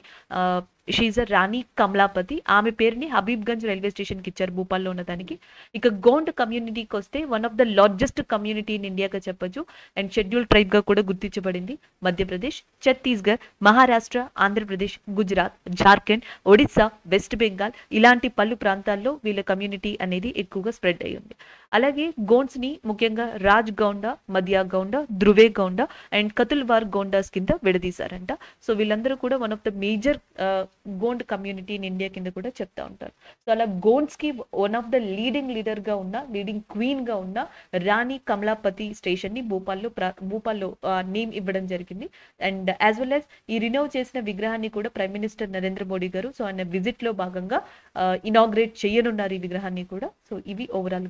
Speaker 1: షీజ్ అ రాణి కమలాపతి ఆమె పేరుని హబీబ్గంజ్ రైల్వే స్టేషన్ కి ఇచ్చారు భూపాల్లో ఉన్న దానికి ఇక గోండ్ కమ్యూనిటీకి వస్తే one of the largest community in ఇండియాగా చెప్పొచ్చు అండ్ షెడ్యూల్ ట్రైబ్ గా కూడా గుర్తించబడింది మధ్యప్రదేశ్ ఛత్తీస్గఢ్ మహారాష్ట్ర ఆంధ్రప్రదేశ్ గుజరాత్ జార్ఖండ్ ఒడిస్సా వెస్ట్ బెంగాల్ ఇలాంటి పలు ప్రాంతాల్లో వీళ్ళ కమ్యూనిటీ అనేది ఎక్కువగా స్ప్రెడ్ అయి ఉంది అలాగే గోండ్స్ ని ముఖ్యంగా రాజ్ గౌండ మధ్య గౌండ ధ్రువే గౌండ అండ్ కతుల్వార్ గౌండాస్ కింద విడదీశారంట సో వీళ్ళందరూ కూడా one of the major Gond community in India కింద కూడా చెప్తా ఉంటారు సో అలా గోండ్స్ కి one of the leading leader గా ఉన్న లీడింగ్ క్వీన్ గా ఉన్న రాణి కమలాపతి స్టేషన్ ని భూపాల్లో ప్రా- భూపాల్లో నేమ్ ఇవ్వడం జరిగింది అండ్ యాజ్ వెల్ యాజ్ ఈ రినోవ్ చేసిన విగ్రహాన్ని కూడా ప్రైమ్ మినిస్టర్ నరేంద్ర మోడీ గారు సో ఆయన విజిట్ లో భాగంగా ఇనాగ్రేట్ చేయనున్నారు ఈ విగ్రహాన్ని కూడా సో ఇవి ఓవరాల్ గా అండ్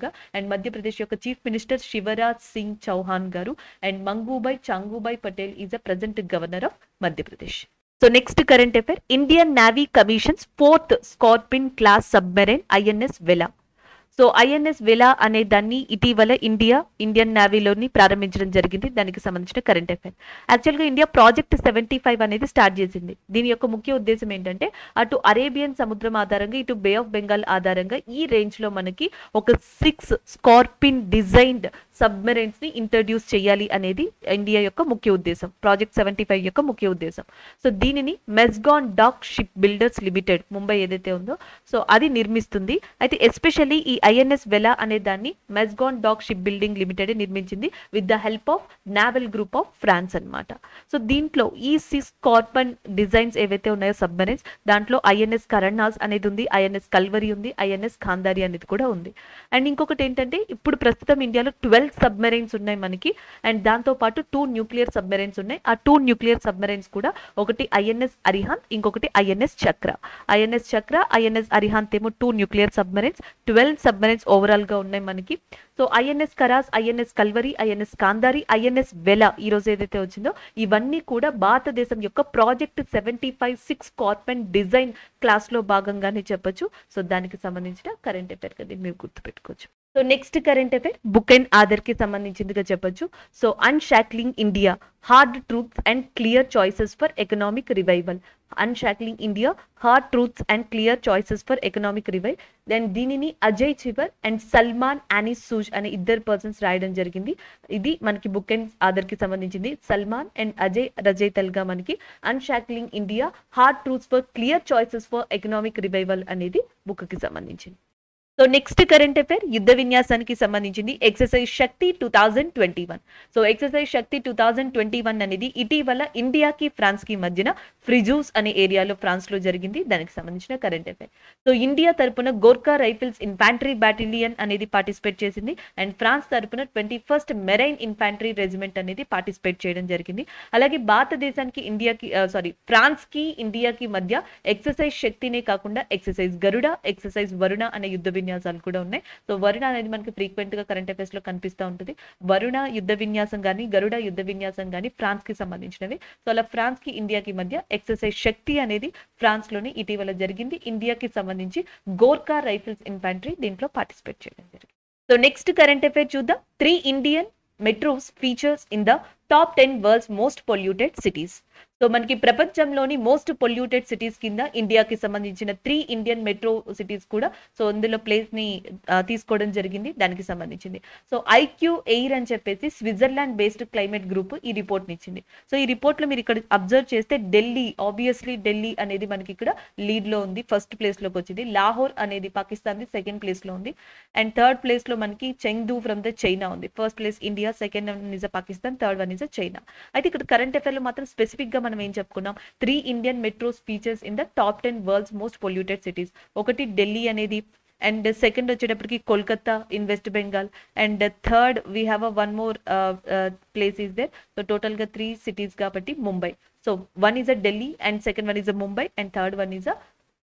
Speaker 1: మధ్యప్రదేశ్ యొక్క చీఫ్ మినిస్టర్ శివరాజ్ సింగ్ చౌహాన్ గారు and Mangubhai Chhaganbhai Patel is a present governor of Madhya Pradesh so next current affair Indian navy commissions fourth Scorpene class submarine INS Vela so INS Vela అనే దాన్ని ఇటీవల ఇండియా ఇండియన్ నావీలోని ప్రారంభించడం జరిగింది దానికి సంబంధించిన కరెంట్ అఫైర్ యాక్చువల్గా ఇండియా ప్రాజెక్ట్ సెవెంటీ ఫైవ్ అనేది స్టార్ట్ చేసింది దీని యొక్క ముఖ్య ఉద్దేశం ఏంటంటే అటు అరేబియన్ సముద్రం ఆధారంగా ఇటు బే ఆఫ్ బెంగాల్ ఆధారంగా ఈ రేంజ్ లో మనకి ఒక సిక్స్ స్కార్పిన్ డిజైన్డ్ సబ్మెరైన్స్ ని ఇంట్రడ్యూస్ చేయాలి అనేది ఇండియా యొక్క ముఖ్య ఉద్దేశం ప్రాజెక్ట్ సెవెంటీ ఫైవ్ యొక్క ముఖ్య ఉద్దేశం సో దీనిని Mazagon dock shipbuilders limited Mumbai ఏదైతే ఉందో సో అది నిర్మిస్తుంది అయితే ఎస్పెషల్లీ ఈ ఐఎన్ఎస్ వెలా అనే దాన్ని Mazagon dock shipbuilding limited నిర్మించింది with the help of naval group of France అన్నమాట సో దీంట్లో ఈ సిక్స్ కార్బన్ డిజైన్స్ ఏవైతే ఉన్నాయో సబ్మెరైన్స్ దాంట్లో ఐఎన్ఎస్ కరణాస్ అనేది ఉంది ఐఎన్ఎస్ కల్వరి ఉంది ఐఎన్ఎస్ ఖాందారి అనేది కూడా ఉంది అండ్ ఇంకొకటి ఏంటంటే ఇప్పుడు ప్రస్తుతం ఇండియాలో ట్వెల్వ్ సబ్మెరైన్స్ ఉన్నాయి మనకి అండ్ దాంతో పాటు టూ న్యూక్లియర్ సబ్మెరైన్స్ ఉన్నాయి ఆ టూ న్యూక్లియర్ సబ్మెరైన్స్ కూడా ఒకటి ఐఎన్ఎస్ అరిహాంత్ ఇంకొకటి ఐఎన్ఎస్ చక్ర ఐఎన్ఎస్ చక్ర ఐఎన్ఎస్ అరిహాంత్ ఏమో two nuclear submarines twelve submarines overall గా ఉన్నాయి మనకి సో ఐఎన్ఎస్ కరాస్ INS Kalvari INS Khanderi INS Vela ఈ రోజు ఏదైతే వచ్చిందో ఇవన్నీ కూడా భారతదేశం యొక్క project seventy five six scorpene design class లో భాగంగానే చెప్పొచ్చు సో దానికి సంబంధించిన కరెంట్ అఫైర్ కదా మీరు గుర్తుపెట్టుకోవచ్చు so next current affair book and Aadhaar కి సంబంధించిందిగా చెప్పొచ్చు so unshackling India hard truths and clear choices for economic revival unshackling India hard truths and clear choices for economic revive then దీనిని అజయ్ చివర్ అండ్ సల్మాన్ అనిస్ సూజ్ అనే ఇద్దరు పర్సన్స్ రాయడం జరిగింది ఇది మనకి బుక్ అండ్ ఆధార్ కి సంబంధించింది సల్మాన్ అండ్ అజయ్ రజైతల్ గా మనకి unshackling India hard truths for clear choices for economic revival అనేది బుక్ కి సంబంధించింది సో నెక్స్ట్ కరెంట్ అఫైర్ యుద్ధ విన్యాసానికి సంబంధించింది exercise Shakti two thousand twenty one so exercise Shakti two thousand twenty one అనేది ఇటీవల ఇండియాకి ఫ్రాన్స్ కి మధ్యన ఫ్రిజూస్ అనే ఏరియాలో ఫ్రాన్స్ లో జరిగింది దానికి సంబంధించిన కరెంట్ అఫైర్ సో ఇండియా తరపున గోర్ఖా రైఫిల్స్ ఇన్ఫాంట్రీ బాటిలియన్ అనేది పార్టిసిపేట్ చేసింది అండ్ ఫ్రాన్స్ తరపున twenty first marine infantry regiment అనేది పార్టిసిపేట్ చేయడం జరిగింది అలాగే భారతదేశానికి ఇండియాకి సారీ ఫ్రాన్స్ కి ఇండియాకి మధ్య ఎక్సర్సైజ్ శక్తినే కాకుండా ఎక్సర్సైజ్ గరుడ ఎక్సర్సైజ్ వరుణ అనే యుద్ధ విన్యాసాలు కూడా ఉన్నాయి సో వరుణ అనేది మనకి ఫ్రీక్వెంట్ గా కరెంట్ అఫైర్స్ లో కనిపిస్తూ ఉంటుంది వరుణ యుద్ధ విన్యాసం కానీ గరుడ యుద్ధ విన్యాసం కానీ ఫ్రాన్స్ కి సంబంధించినవి సో అలా ఫ్రాన్స్ కి ఇండియాకి మధ్య ఎక్సర్సైజ్ శక్తి అనేది ఫ్రాన్స్ లోనే ఇటీవల జరిగింది ఇండియాకి సంబంధించి గోర్ఖా రైఫిల్స్ ఇన్ఫాంట్రీ దీంట్లో పార్టిసిపేట్ చేయడం జరిగింది సో నెక్స్ట్ కరెంట్ అఫైర్ చూద్దాం three Indian metros features in the top ten world's most polluted cities so మనకి ప్రపంచంలోని మోస్ట్ పొల్యూటెడ్ సిటీస్ కింద ఇండియాకి సంబంధించిన త్రీ ఇండియన్ మెట్రో సిటీస్ కూడా సో అందులో ప్లేస్ ని ఆ, తీసుకోవడం జరిగింది దానికి సంబంధించింది సో ఐక్యూ ఎయిర్ అని చెప్పేసి స్విట్జర్లాండ్ బేస్డ్ క్లైమేట్ గ్రూప్ ఈ రిపోర్ట్ ని ఇచ్చింది సో ఈ రిపోర్ట్ లో మీరు ఇక్కడ అబ్జర్వ్ చేస్తే ఢిల్లీ ఆబ్వియస్లీ ఢిల్లీ అనేది మనకి ఇక్కడ లీడ్ లో ఉంది ఫస్ట్ ప్లేస్ లోకి వచ్చింది లాహోర్ అనేది పాకిస్తాన్ ది సెకండ్ ప్లేస్ లో ఉంది అండ్ థర్డ్ ప్లేస్ లో మనకి చెంగ్దూ ఫ్రమ్ ద చైనా ఉంది first place India second one is Pakistan third one is China అయితే ఇక్కడ కరెంట్ అఫైర్ లో మాత్రం స్పెసిఫిక్ గా మనం ఏం చెప్పుకున్నాం three Indian metros features in the top ten world's most polluted cities ఒకటి ఢిల్లీ అనేది అండ్ సెకండ్ వచ్చేటప్పటికి Kolkata in West Bengal and third we have a one more place is there so total గా త్రీ సిటీస్ కాబట్టి Mumbai so one is a Delhi and second one is a Mumbai and third one is a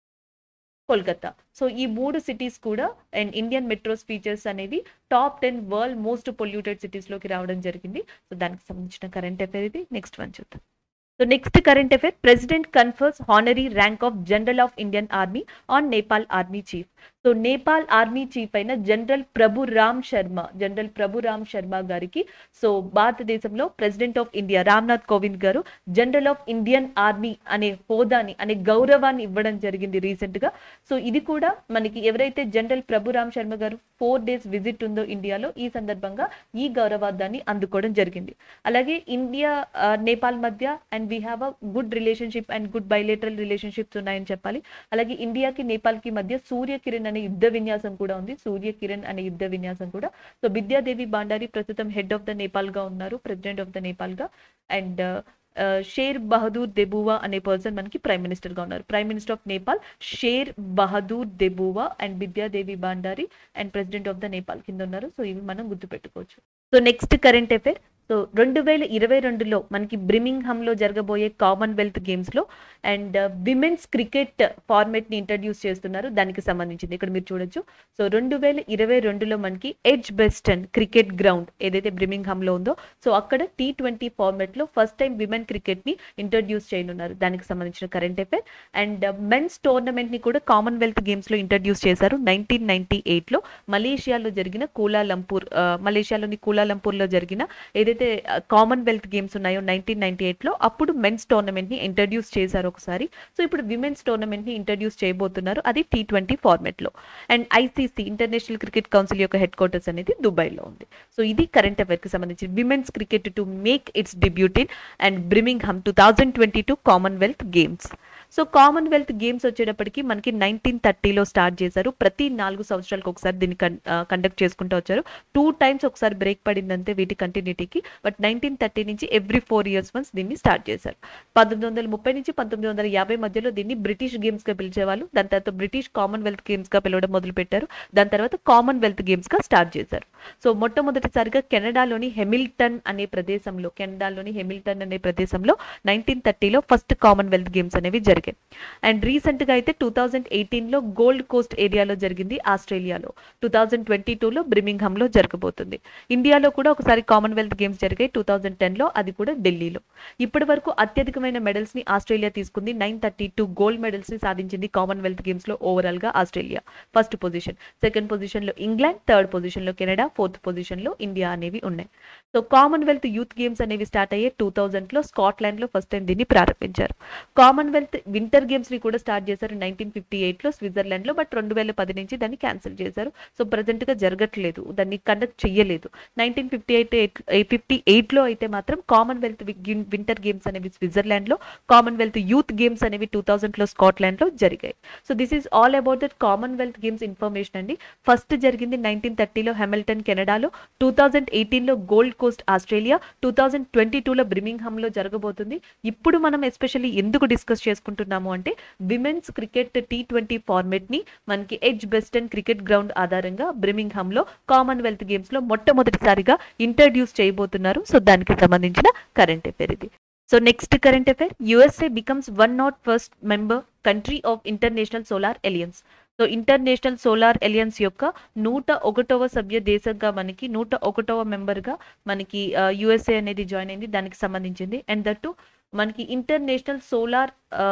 Speaker 1: Kolkata so ఈ మూడు సిటీస్ కూడా అండ్ ఇండియన్ మెట్రోస్ ఫీచర్స్ అనేవి top ten world most polluted cities లోకి రావడం జరిగింది సో దానికి సంబంధించిన కరెంట్ అఫైర్ ఇది నెక్స్ట్ వన్ చూద్దాం so next current affair president confers honorary rank of general of Indian army on Nepal army chief so Nepal army chief అయిన జనరల్ ప్రభు రామ్ శర్మ జనరల్ ప్రభు రామ్ శర్మ గారికి సో భారతదేశంలో president of India Ramnath Kovind గారు జనరల్ ఆఫ్ ఇండియన్ ఆర్మీ అనే హోదాని అనే గౌరవాన్ని ఇవ్వడం జరిగింది రీసెంట్ గా సో ఇది కూడా మనకి ఎవరైతే జనరల్ ప్రభు రామ్ శర్మ గారు ఫోర్ డేస్ విజిట్ ఉందో ఇండియాలో ఈ సందర్భంగా ఈ గౌరవాదాన్ని అందుకోవడం జరిగింది అలాగే ఇండియా ఆ, నేపాల్ మధ్య and we have a good relationship and good bilateral relationships ఉన్నాయని చెప్పాలి అలాగే ఇండియాకి నేపాల్ కి మధ్య సూర్య కిరణ్ అనే యుద్ధ విన్యాసం కూడా ఉంది సూర్య కిరణ్ అనే యుద్ధ విన్యాసం కూడా సో విద్యాదేవి బాండారి ప్రస్తుతం హెడ్ ఆఫ్ ద నేపాల్ గా ఉన్నారు ప్రెసిడెంట్ ఆఫ్ ద నేపాల్ గా అండ్ షేర్ బహదూర్ దెబువా అనే పర్సన్ మనకి ప్రైమ్ మినిస్టర్ గా ఉన్నారు prime minister of Nepal share Bahadur దెబువా and Vidyadevi బాండారి and president of the Nepal కింద ఉన్నారు సో ఇవి మనం గుర్తుపెట్టుకోవచ్చు so next current affair so రెండు వేల ఇరవై రెండులో మనకి బ్రిమింగ్హామ్లో జరగబోయే కామన్వెల్త్ గేమ్స్లో అండ్ విమెన్స్ క్రికెట్ ఫార్మేట్ని ఇంట్రడ్యూస్ చేస్తున్నారు దానికి సంబంధించింది ఇక్కడ మీరు చూడొచ్చు సో రెండు వేల ఇరవై రెండులో మనకి ఎడ్జ్ బెస్టన్ క్రికెట్ గ్రౌండ్ ఏదైతే బ్రిమింగ్హామ్లో ఉందో సో అక్కడ టీ ట్వంటీ ఫార్మేట్లో ఫస్ట్ టైం విమెన్ క్రికెట్ని ఇంట్రడ్యూస్ చేయనున్నారు దానికి సంబంధించిన కరెంట్ అఫైర్ అండ్ మెన్స్ టోర్నమెంట్ని కూడా కామన్వెల్త్ గేమ్స్లో ఇంట్రడ్యూస్ చేశారు నైన్టీన్ నైన్టీ ఎయిట్లో మలేషియాలో జరిగిన కూలాలంపూర్ ఆ, మలేషియాలోని కూలాలంపూర్లో జరిగిన ఏదైతే కామన్వెల్త్ గేమ్స్ ఉన్నాయో నైన్టీన్ నైన్టీ ఎయిట్లో అప్పుడు మెన్స్ టోర్నమెంట్ని ఇంట్రడ్యూస్ చేశారు ఒకసారి సో ఇప్పుడు విమెన్స్ టోర్నమెంట్ని ఇంట్రడ్యూస్ చేయబోతున్నారు అది టీ ట్వంటీ ఫార్మెట్లో and ICC international cricket council యొక్క హెడ్ క్వార్టర్స్ అనేది దుబాయ్లో ఉంది సో ఇది కరెంట్ అఫైర్కి సంబంధించి women's cricket to make its debut in and Birmingham two thousand twenty two Commonwealth games so Commonwealth games వచ్చేటప్పటికి మనకి నైన్టీన్ థర్టీలో స్టార్ట్ చేశారు ప్రతి నాలుగు సంవత్సరాలకు ఒకసారి దీన్ని కండక్ట్ చేసుకుంటూ వచ్చారు టూ టైమ్స్ ఒకసారి బ్రేక్ పడిందంతే వీటి కంటిన్యూటీకి బట్ నైన్టీన్ థర్టీ నుంచి ఎవ్రీ ఫోర్ ఇయర్స్ వన్స్ దీన్ని స్టార్ట్ చేశారు పంతొమ్మిది వందల ముప్పై నుంచి పంతొమ్మిది వందల యాభై మధ్యలో దీన్ని బ్రిటిష్ గేమ్స్గా పిలిచేవాళ్ళు దాని తర్వాత బ్రిటిష్ కామన్వెల్త్ గేమ్స్గా పిలవడం మొదలు పెట్టారు దాని తర్వాత కామన్వెల్త్ గేమ్స్గా స్టార్ట్ చేశారు సో మొట్టమొదటిసారిగా కెనడాలోని హెమిల్టన్ అనే ప్రదేశంలో కెనడాలోని హెమిల్టన్ అనే ప్రదేశంలో నైన్టీన్ థర్టీలో ఫస్ట్ కామన్వెల్త్ గేమ్స్ అనేవి జరిగాయి అండ్ రీసెంట్గా అయితే టూ థౌజండ్ ఎయిటీన్లో గోల్డ్ కోస్ట్ ఏరియాలో జరిగింది ఆస్ట్రేలియాలో టూ థౌజండ్ ట్వంటీ టూలో బ్రిమింగ్హామ్లో జరగబోతుంది ఇండియాలో కూడా ఒకసారి కామన్వెల్త్ గేమ్స్ జరిగాయి టూ థౌజండ్ టెన్లో అది కూడా ఢిల్లీలో ఇప్పటి వరకు అత్యధికమైన మెడల్స్ని ఆస్ట్రేలియా తీసుకుంది నైన్ థర్టీ టూ గోల్డ్ మెడల్స్ని సాధించింది కామన్వెల్త్ గేమ్స్లో ఓవరాల్గా ఆస్ట్రేలియా ఫస్ట్ పొజిషన్ సెకండ్ పొజిషన్లో ఇంగ్లాండ్ థర్డ్ పొజిషన్లో కెనడా ఫోర్త్ పొజిషన్లో ఇండియా అనేవి ఉన్నాయి సో కామన్వెల్త్ యూత్ గేమ్స్ అనేవి స్టార్ట్ అయ్యే టూ థౌజండ్లో స్కాట్లాండ్లో ఫస్ట్ టైం దీన్ని ప్రారంభించారు కామన్వెల్త్ వింటర్ గేమ్స్ని కూడా స్టార్ట్ చేశారు నైన్టీన్ ఫిఫ్టీ ఎయిట్లో స్విట్జర్లాండ్లో బట్ రెండు వేల పది నుంచి దాన్ని క్యాన్సిల్ చేశారు సో ప్రజెంట్గా జరగట్లేదు దాన్ని కండక్ట్ చెయ్యలేదు నైన్టీన్ ఫిఫ్టీ ఎయిట్ ఫిఫ్టీ ఎయిట్లో అయితే మాత్రం కామన్వెల్త్ వింటర్ గేమ్స్ అనేవి స్విట్జర్లాండ్లో కామన్వెల్త్ యూత్ గేమ్స్ అనేవి టూ థౌజండ్లో స్కాట్లాండ్లో జరిగాయి so this is all about that Commonwealth games information అండి ఫస్ట్ జరిగింది నైన్టీన్ థర్టీలో హెమిల్టన్ కెనడాలో టూ థౌజండ్ ఎయిటీన్లో gold coast Australia two thousand twenty టూలో బ్రిమింగ్హామ్లో జరగబోతుంది ఇప్పుడు మనం ఎస్పెషల్లీ ఎందుకు డిస్కస్ చేసుకుంటున్నాము అంటే విమెన్స్ క్రికెట్ టీ ట్వంటీ ఫార్మెట్ని మనకి ఎడ్జ్ బెస్టన్ క్రికెట్ గ్రౌండ్ ఆధారంగా బ్రిమింగ్హామ్లో కామన్వెల్త్ గేమ్స్లో మొట్టమొదటిసారిగా ఇంట్రడ్యూస్ చేయబోతున్నారు సో దానికి సంబంధించిన కరెంట్ అఫేర్ ఇది so next current affair USA becomes one not first member country of international solar alliance so international solar alliance యొక్క నూట ఒకటవ సభ్య దేశంగా మనకి నూట ఒకటవ మెంబర్గా మనకి యుఎస్ఏ అనేది జాయిన్ అయింది దానికి సంబంధించింది అండ్ దట్టు మనకి ఇంటర్నేషనల్ సోలార్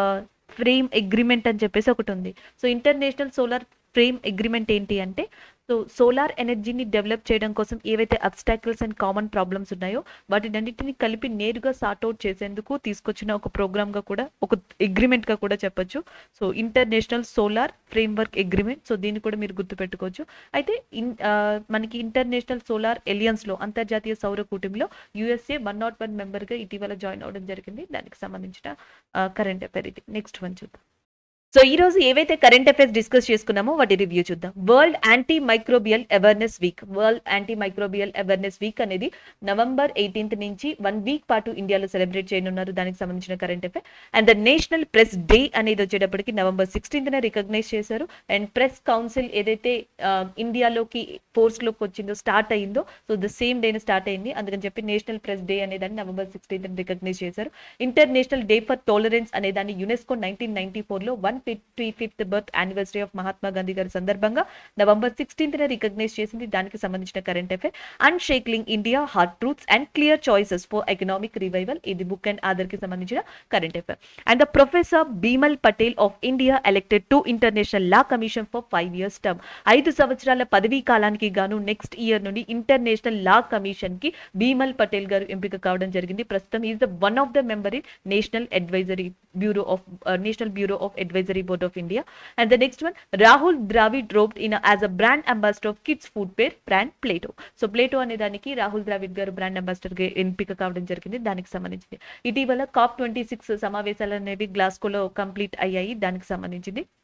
Speaker 1: ఫ్రేమ్ అగ్రిమెంట్ అని చెప్పేసి ఒకటి ఉంది so international solar frame agreement ఏంటి అంటే సో సోలార్ ఎనర్జీని డెవలప్ చేయడం కోసం ఏవైతే అబ్స్టాకిల్స్ అండ్ కామన్ ప్రాబ్లమ్స్ ఉన్నాయో వాటినన్నిటిని కలిపి నేరుగా సార్ట్ అవుట్ చేసేందుకు తీసుకొచ్చిన ఒక ప్రోగ్రామ్గా కూడా ఒక అగ్రిమెంట్గా కూడా చెప్పొచ్చు so international solar framework agreement so దీన్ని కూడా మీరు గుర్తుపెట్టుకోవచ్చు అయితే ఇన్ ఆ, మనకి ఇంటర్నేషనల్ సోలార్ ఎలియన్స్లో అంతర్జాతీయ సౌర కూటమిలో యుఎస్ఏ వన్ నాట్ వన్ మెంబర్గా ఇటీవల జాయిన్ అవ్వడం జరిగింది దానికి సంబంధించిన కరెంట్ అఫైర్ ఇది నెక్స్ట్ వన్ చూద్దాం సో ఈ రోజు ఏవైతే కరెంట్ అఫైర్స్ డిస్కస్ చేసుకున్నామో వాటి రివ్యూ చూద్దాం world anti microbial awareness week world anti microbial awareness week అనేది నవంబర్ ఎయిటీన్త్ నుంచి వన్ వీక్ పాటు ఇండియాలో సెలబ్రేట్ చేయనున్నారు దానికి సంబంధించిన current affair and the national press day అనేది వచ్చేటప్పటికి నవంబర్ సిక్స్టీన్త్న రికగ్నైజ్ చేశారు అండ్ ప్రెస్ కౌన్సిల్ ఏదైతే ఆ, ఇండియాలోకి ఫోర్స్లోకి వచ్చిందో స్టార్ట్ అయిందో సో ద సేమ్ డేని స్టార్ట్ అయింది అందుకని చెప్పి నేషనల్ ప్రెస్ డే అనే దాన్ని నవంబర్ సిక్స్టీన్త్ రికగ్నైజ్ చేశారు ఇంటర్నేషనల్ డే ఫర్ టాలరెన్స్ అనే దాన్ని యునెస్కో నైన్టీన్ నైన్టీ ఫోర్లో one fifty fifth birth anniversary of Mahatma Gandhi గారి సందర్భంగా నవంబర్ సిక్స్టీన్త్ రికగ్నైజ్ చేసింది దానికి సంబంధించిన current affair and shackling India heart truths and clear choices for economic revival ఇది బుక్ అండ్ ఆధార్ కి సంబంధించిన current affair and the professor Bimal Patel of India elected to international law commission for five years term ఐదు సంవత్సరాల పదవీ కాలానికి గాను నెక్స్ట్ ఇయర్ నుండి ఇంటర్నేషనల్ లా కమిషన్ కి బీమల్ పటేల్ గారు ఎంపిక కావడం జరిగింది ప్రస్తుతం is the one of the member in national advisory bureau of national bureau of advisory board of India and the next one Rahul Dravid roped in as a brand ambassador of kids food pair brand Plato so Plateo అనే దానికి రాహుల్ ద్రావిడ్ గారు బ్రాండ్ అంబాసిడర్ గా ఎంపిక కావడం జరిగింది దానికి సంబంధించింది ఇటీవల కాప్ ట్వంటీ సిక్స్ సమావేశాలు అనేవి గ్లాస్కోలో కంప్లీట్ అయ్యాయి దానికి సంబంధించింది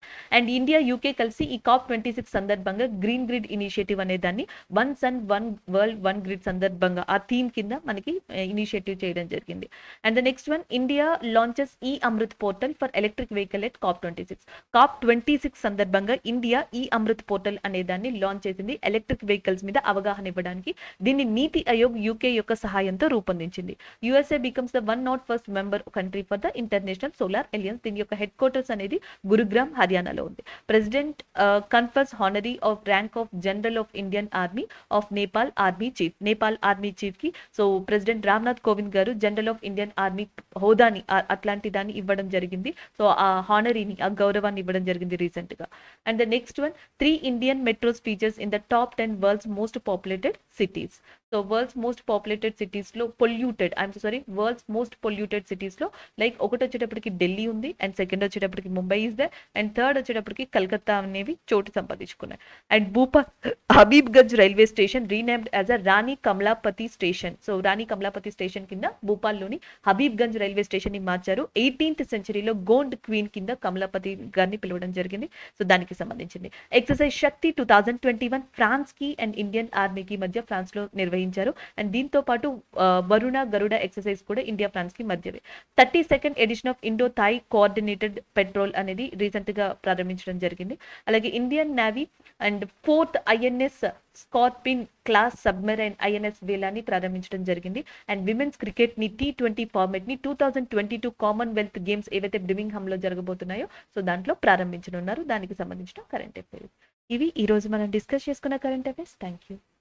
Speaker 1: అండ్ ఇండియా యూకే కలిసి ఈ కాప్ ట్వంటీ సిక్స్ సందర్భంగా గ్రీన్ గ్రిడ్ ఇనిషియేటివ్ అనే దాన్ని one sun one world one grid సందర్భంగా ఆ థీమ్ కింద మనకి ఇనిషియేటివ్ చేయడం జరిగింది and the next one India launches ఈ Amrit portal for electric vehicle at COP twenty six COP twenty six సందర్భంగా ఇండియా ఈ అమృత్ పోర్టల్ అనే దాన్ని లాంచ్ చేసింది ఎలక్ట్రిక్ వెహికల్స్ మీద అవగాహన ఇవ్వడానికి దీన్ని నీతి ఆయోగ్ యూకే యొక్క సహాయంతో రూపొందించింది USA becomes the one not first member country for the international solar alliance దీని యొక్క హెడ్ క్వార్టర్స్ అనేది గురుగ్రామ్ హర్యానాలో ఉంది president confers honorary of rank of general of Indian army of Nepal army chief Nepal army chief కి సో ప్రెసిడెంట్ రామ్నాథ్ కోవింద్ గారు జనరల్ ఆఫ్ ఇండియన్ ఆర్మీ హోదాని ఆ- అట్లాంటి దాన్ని ఇవ్వడం జరిగింది సో ఆ హానరీని ఆ గౌరవాన్ని ఇవ్వడం జరిగింది రీసెంట్ గా and the next one three Indian metros features in the top ten world's most populated cities so world's most populated cities లో polluted I'm sorry world's most polluted cities లో లైక్ ఒకటి వచ్చేటప్పటికి ఢిల్లీ ఉంది అండ్ సెకండ్ వచ్చేటప్పటికి Mumbai is the and third వచ్చేటప్పటికి కలకత్తా అనేవి చోటు సంపాదించుకున్నాయి and Bhopal Habibganj railway station renamed as a Rani Kamalapati station so Rani Kamalapati station కింద భూపాల్లోని హబీబ్గంజ్ రైల్వే స్టేషన్ ని మార్చారు ఎయిటీన్త్ సెంచరీలో గోండ్ క్వీన్ కింద కమలాపతి గారిని పిలవడం జరిగింది సో దానికి సంబంధించింది exercise Shakti two thousand twenty one France కి అండ్ ఇండియన్ ఆర్మీకి మధ్య ఫ్రాన్స్ లో నిర్వహించారు అండ్ దీంతో పాటు ఆ, వరుణ గరుడ ఎక్సర్సైజ్ కూడా ఇండియా ఫ్రాన్స్ కి మధ్యవే thirty second edition of Indo Thai coordinated patrol అనేది రీసెంట్ గా ప్రారంభించడం జరిగింది అలాగే Indian navy and fourth INS scorpene class submarine INS వేలాని ప్రారంభించడం జరిగింది అండ్ విమెన్స్ క్రికెట్ ని టీ ట్వంటీ ఫార్మెట్ ని two thousand twenty two Commonwealth games ఏవైతే బ్రిమింగ్హామ్ లో జరగబోతున్నాయో సో దాంట్లో ప్రారంభించనున్నారు దానికి సంబంధించిన కరెంట్ అఫైర్స్ ఇవి ఈ రోజు మనం డిస్కస్ చేసుకున్న కరెంట్ అఫైర్స్ థ్యాంక్ యూ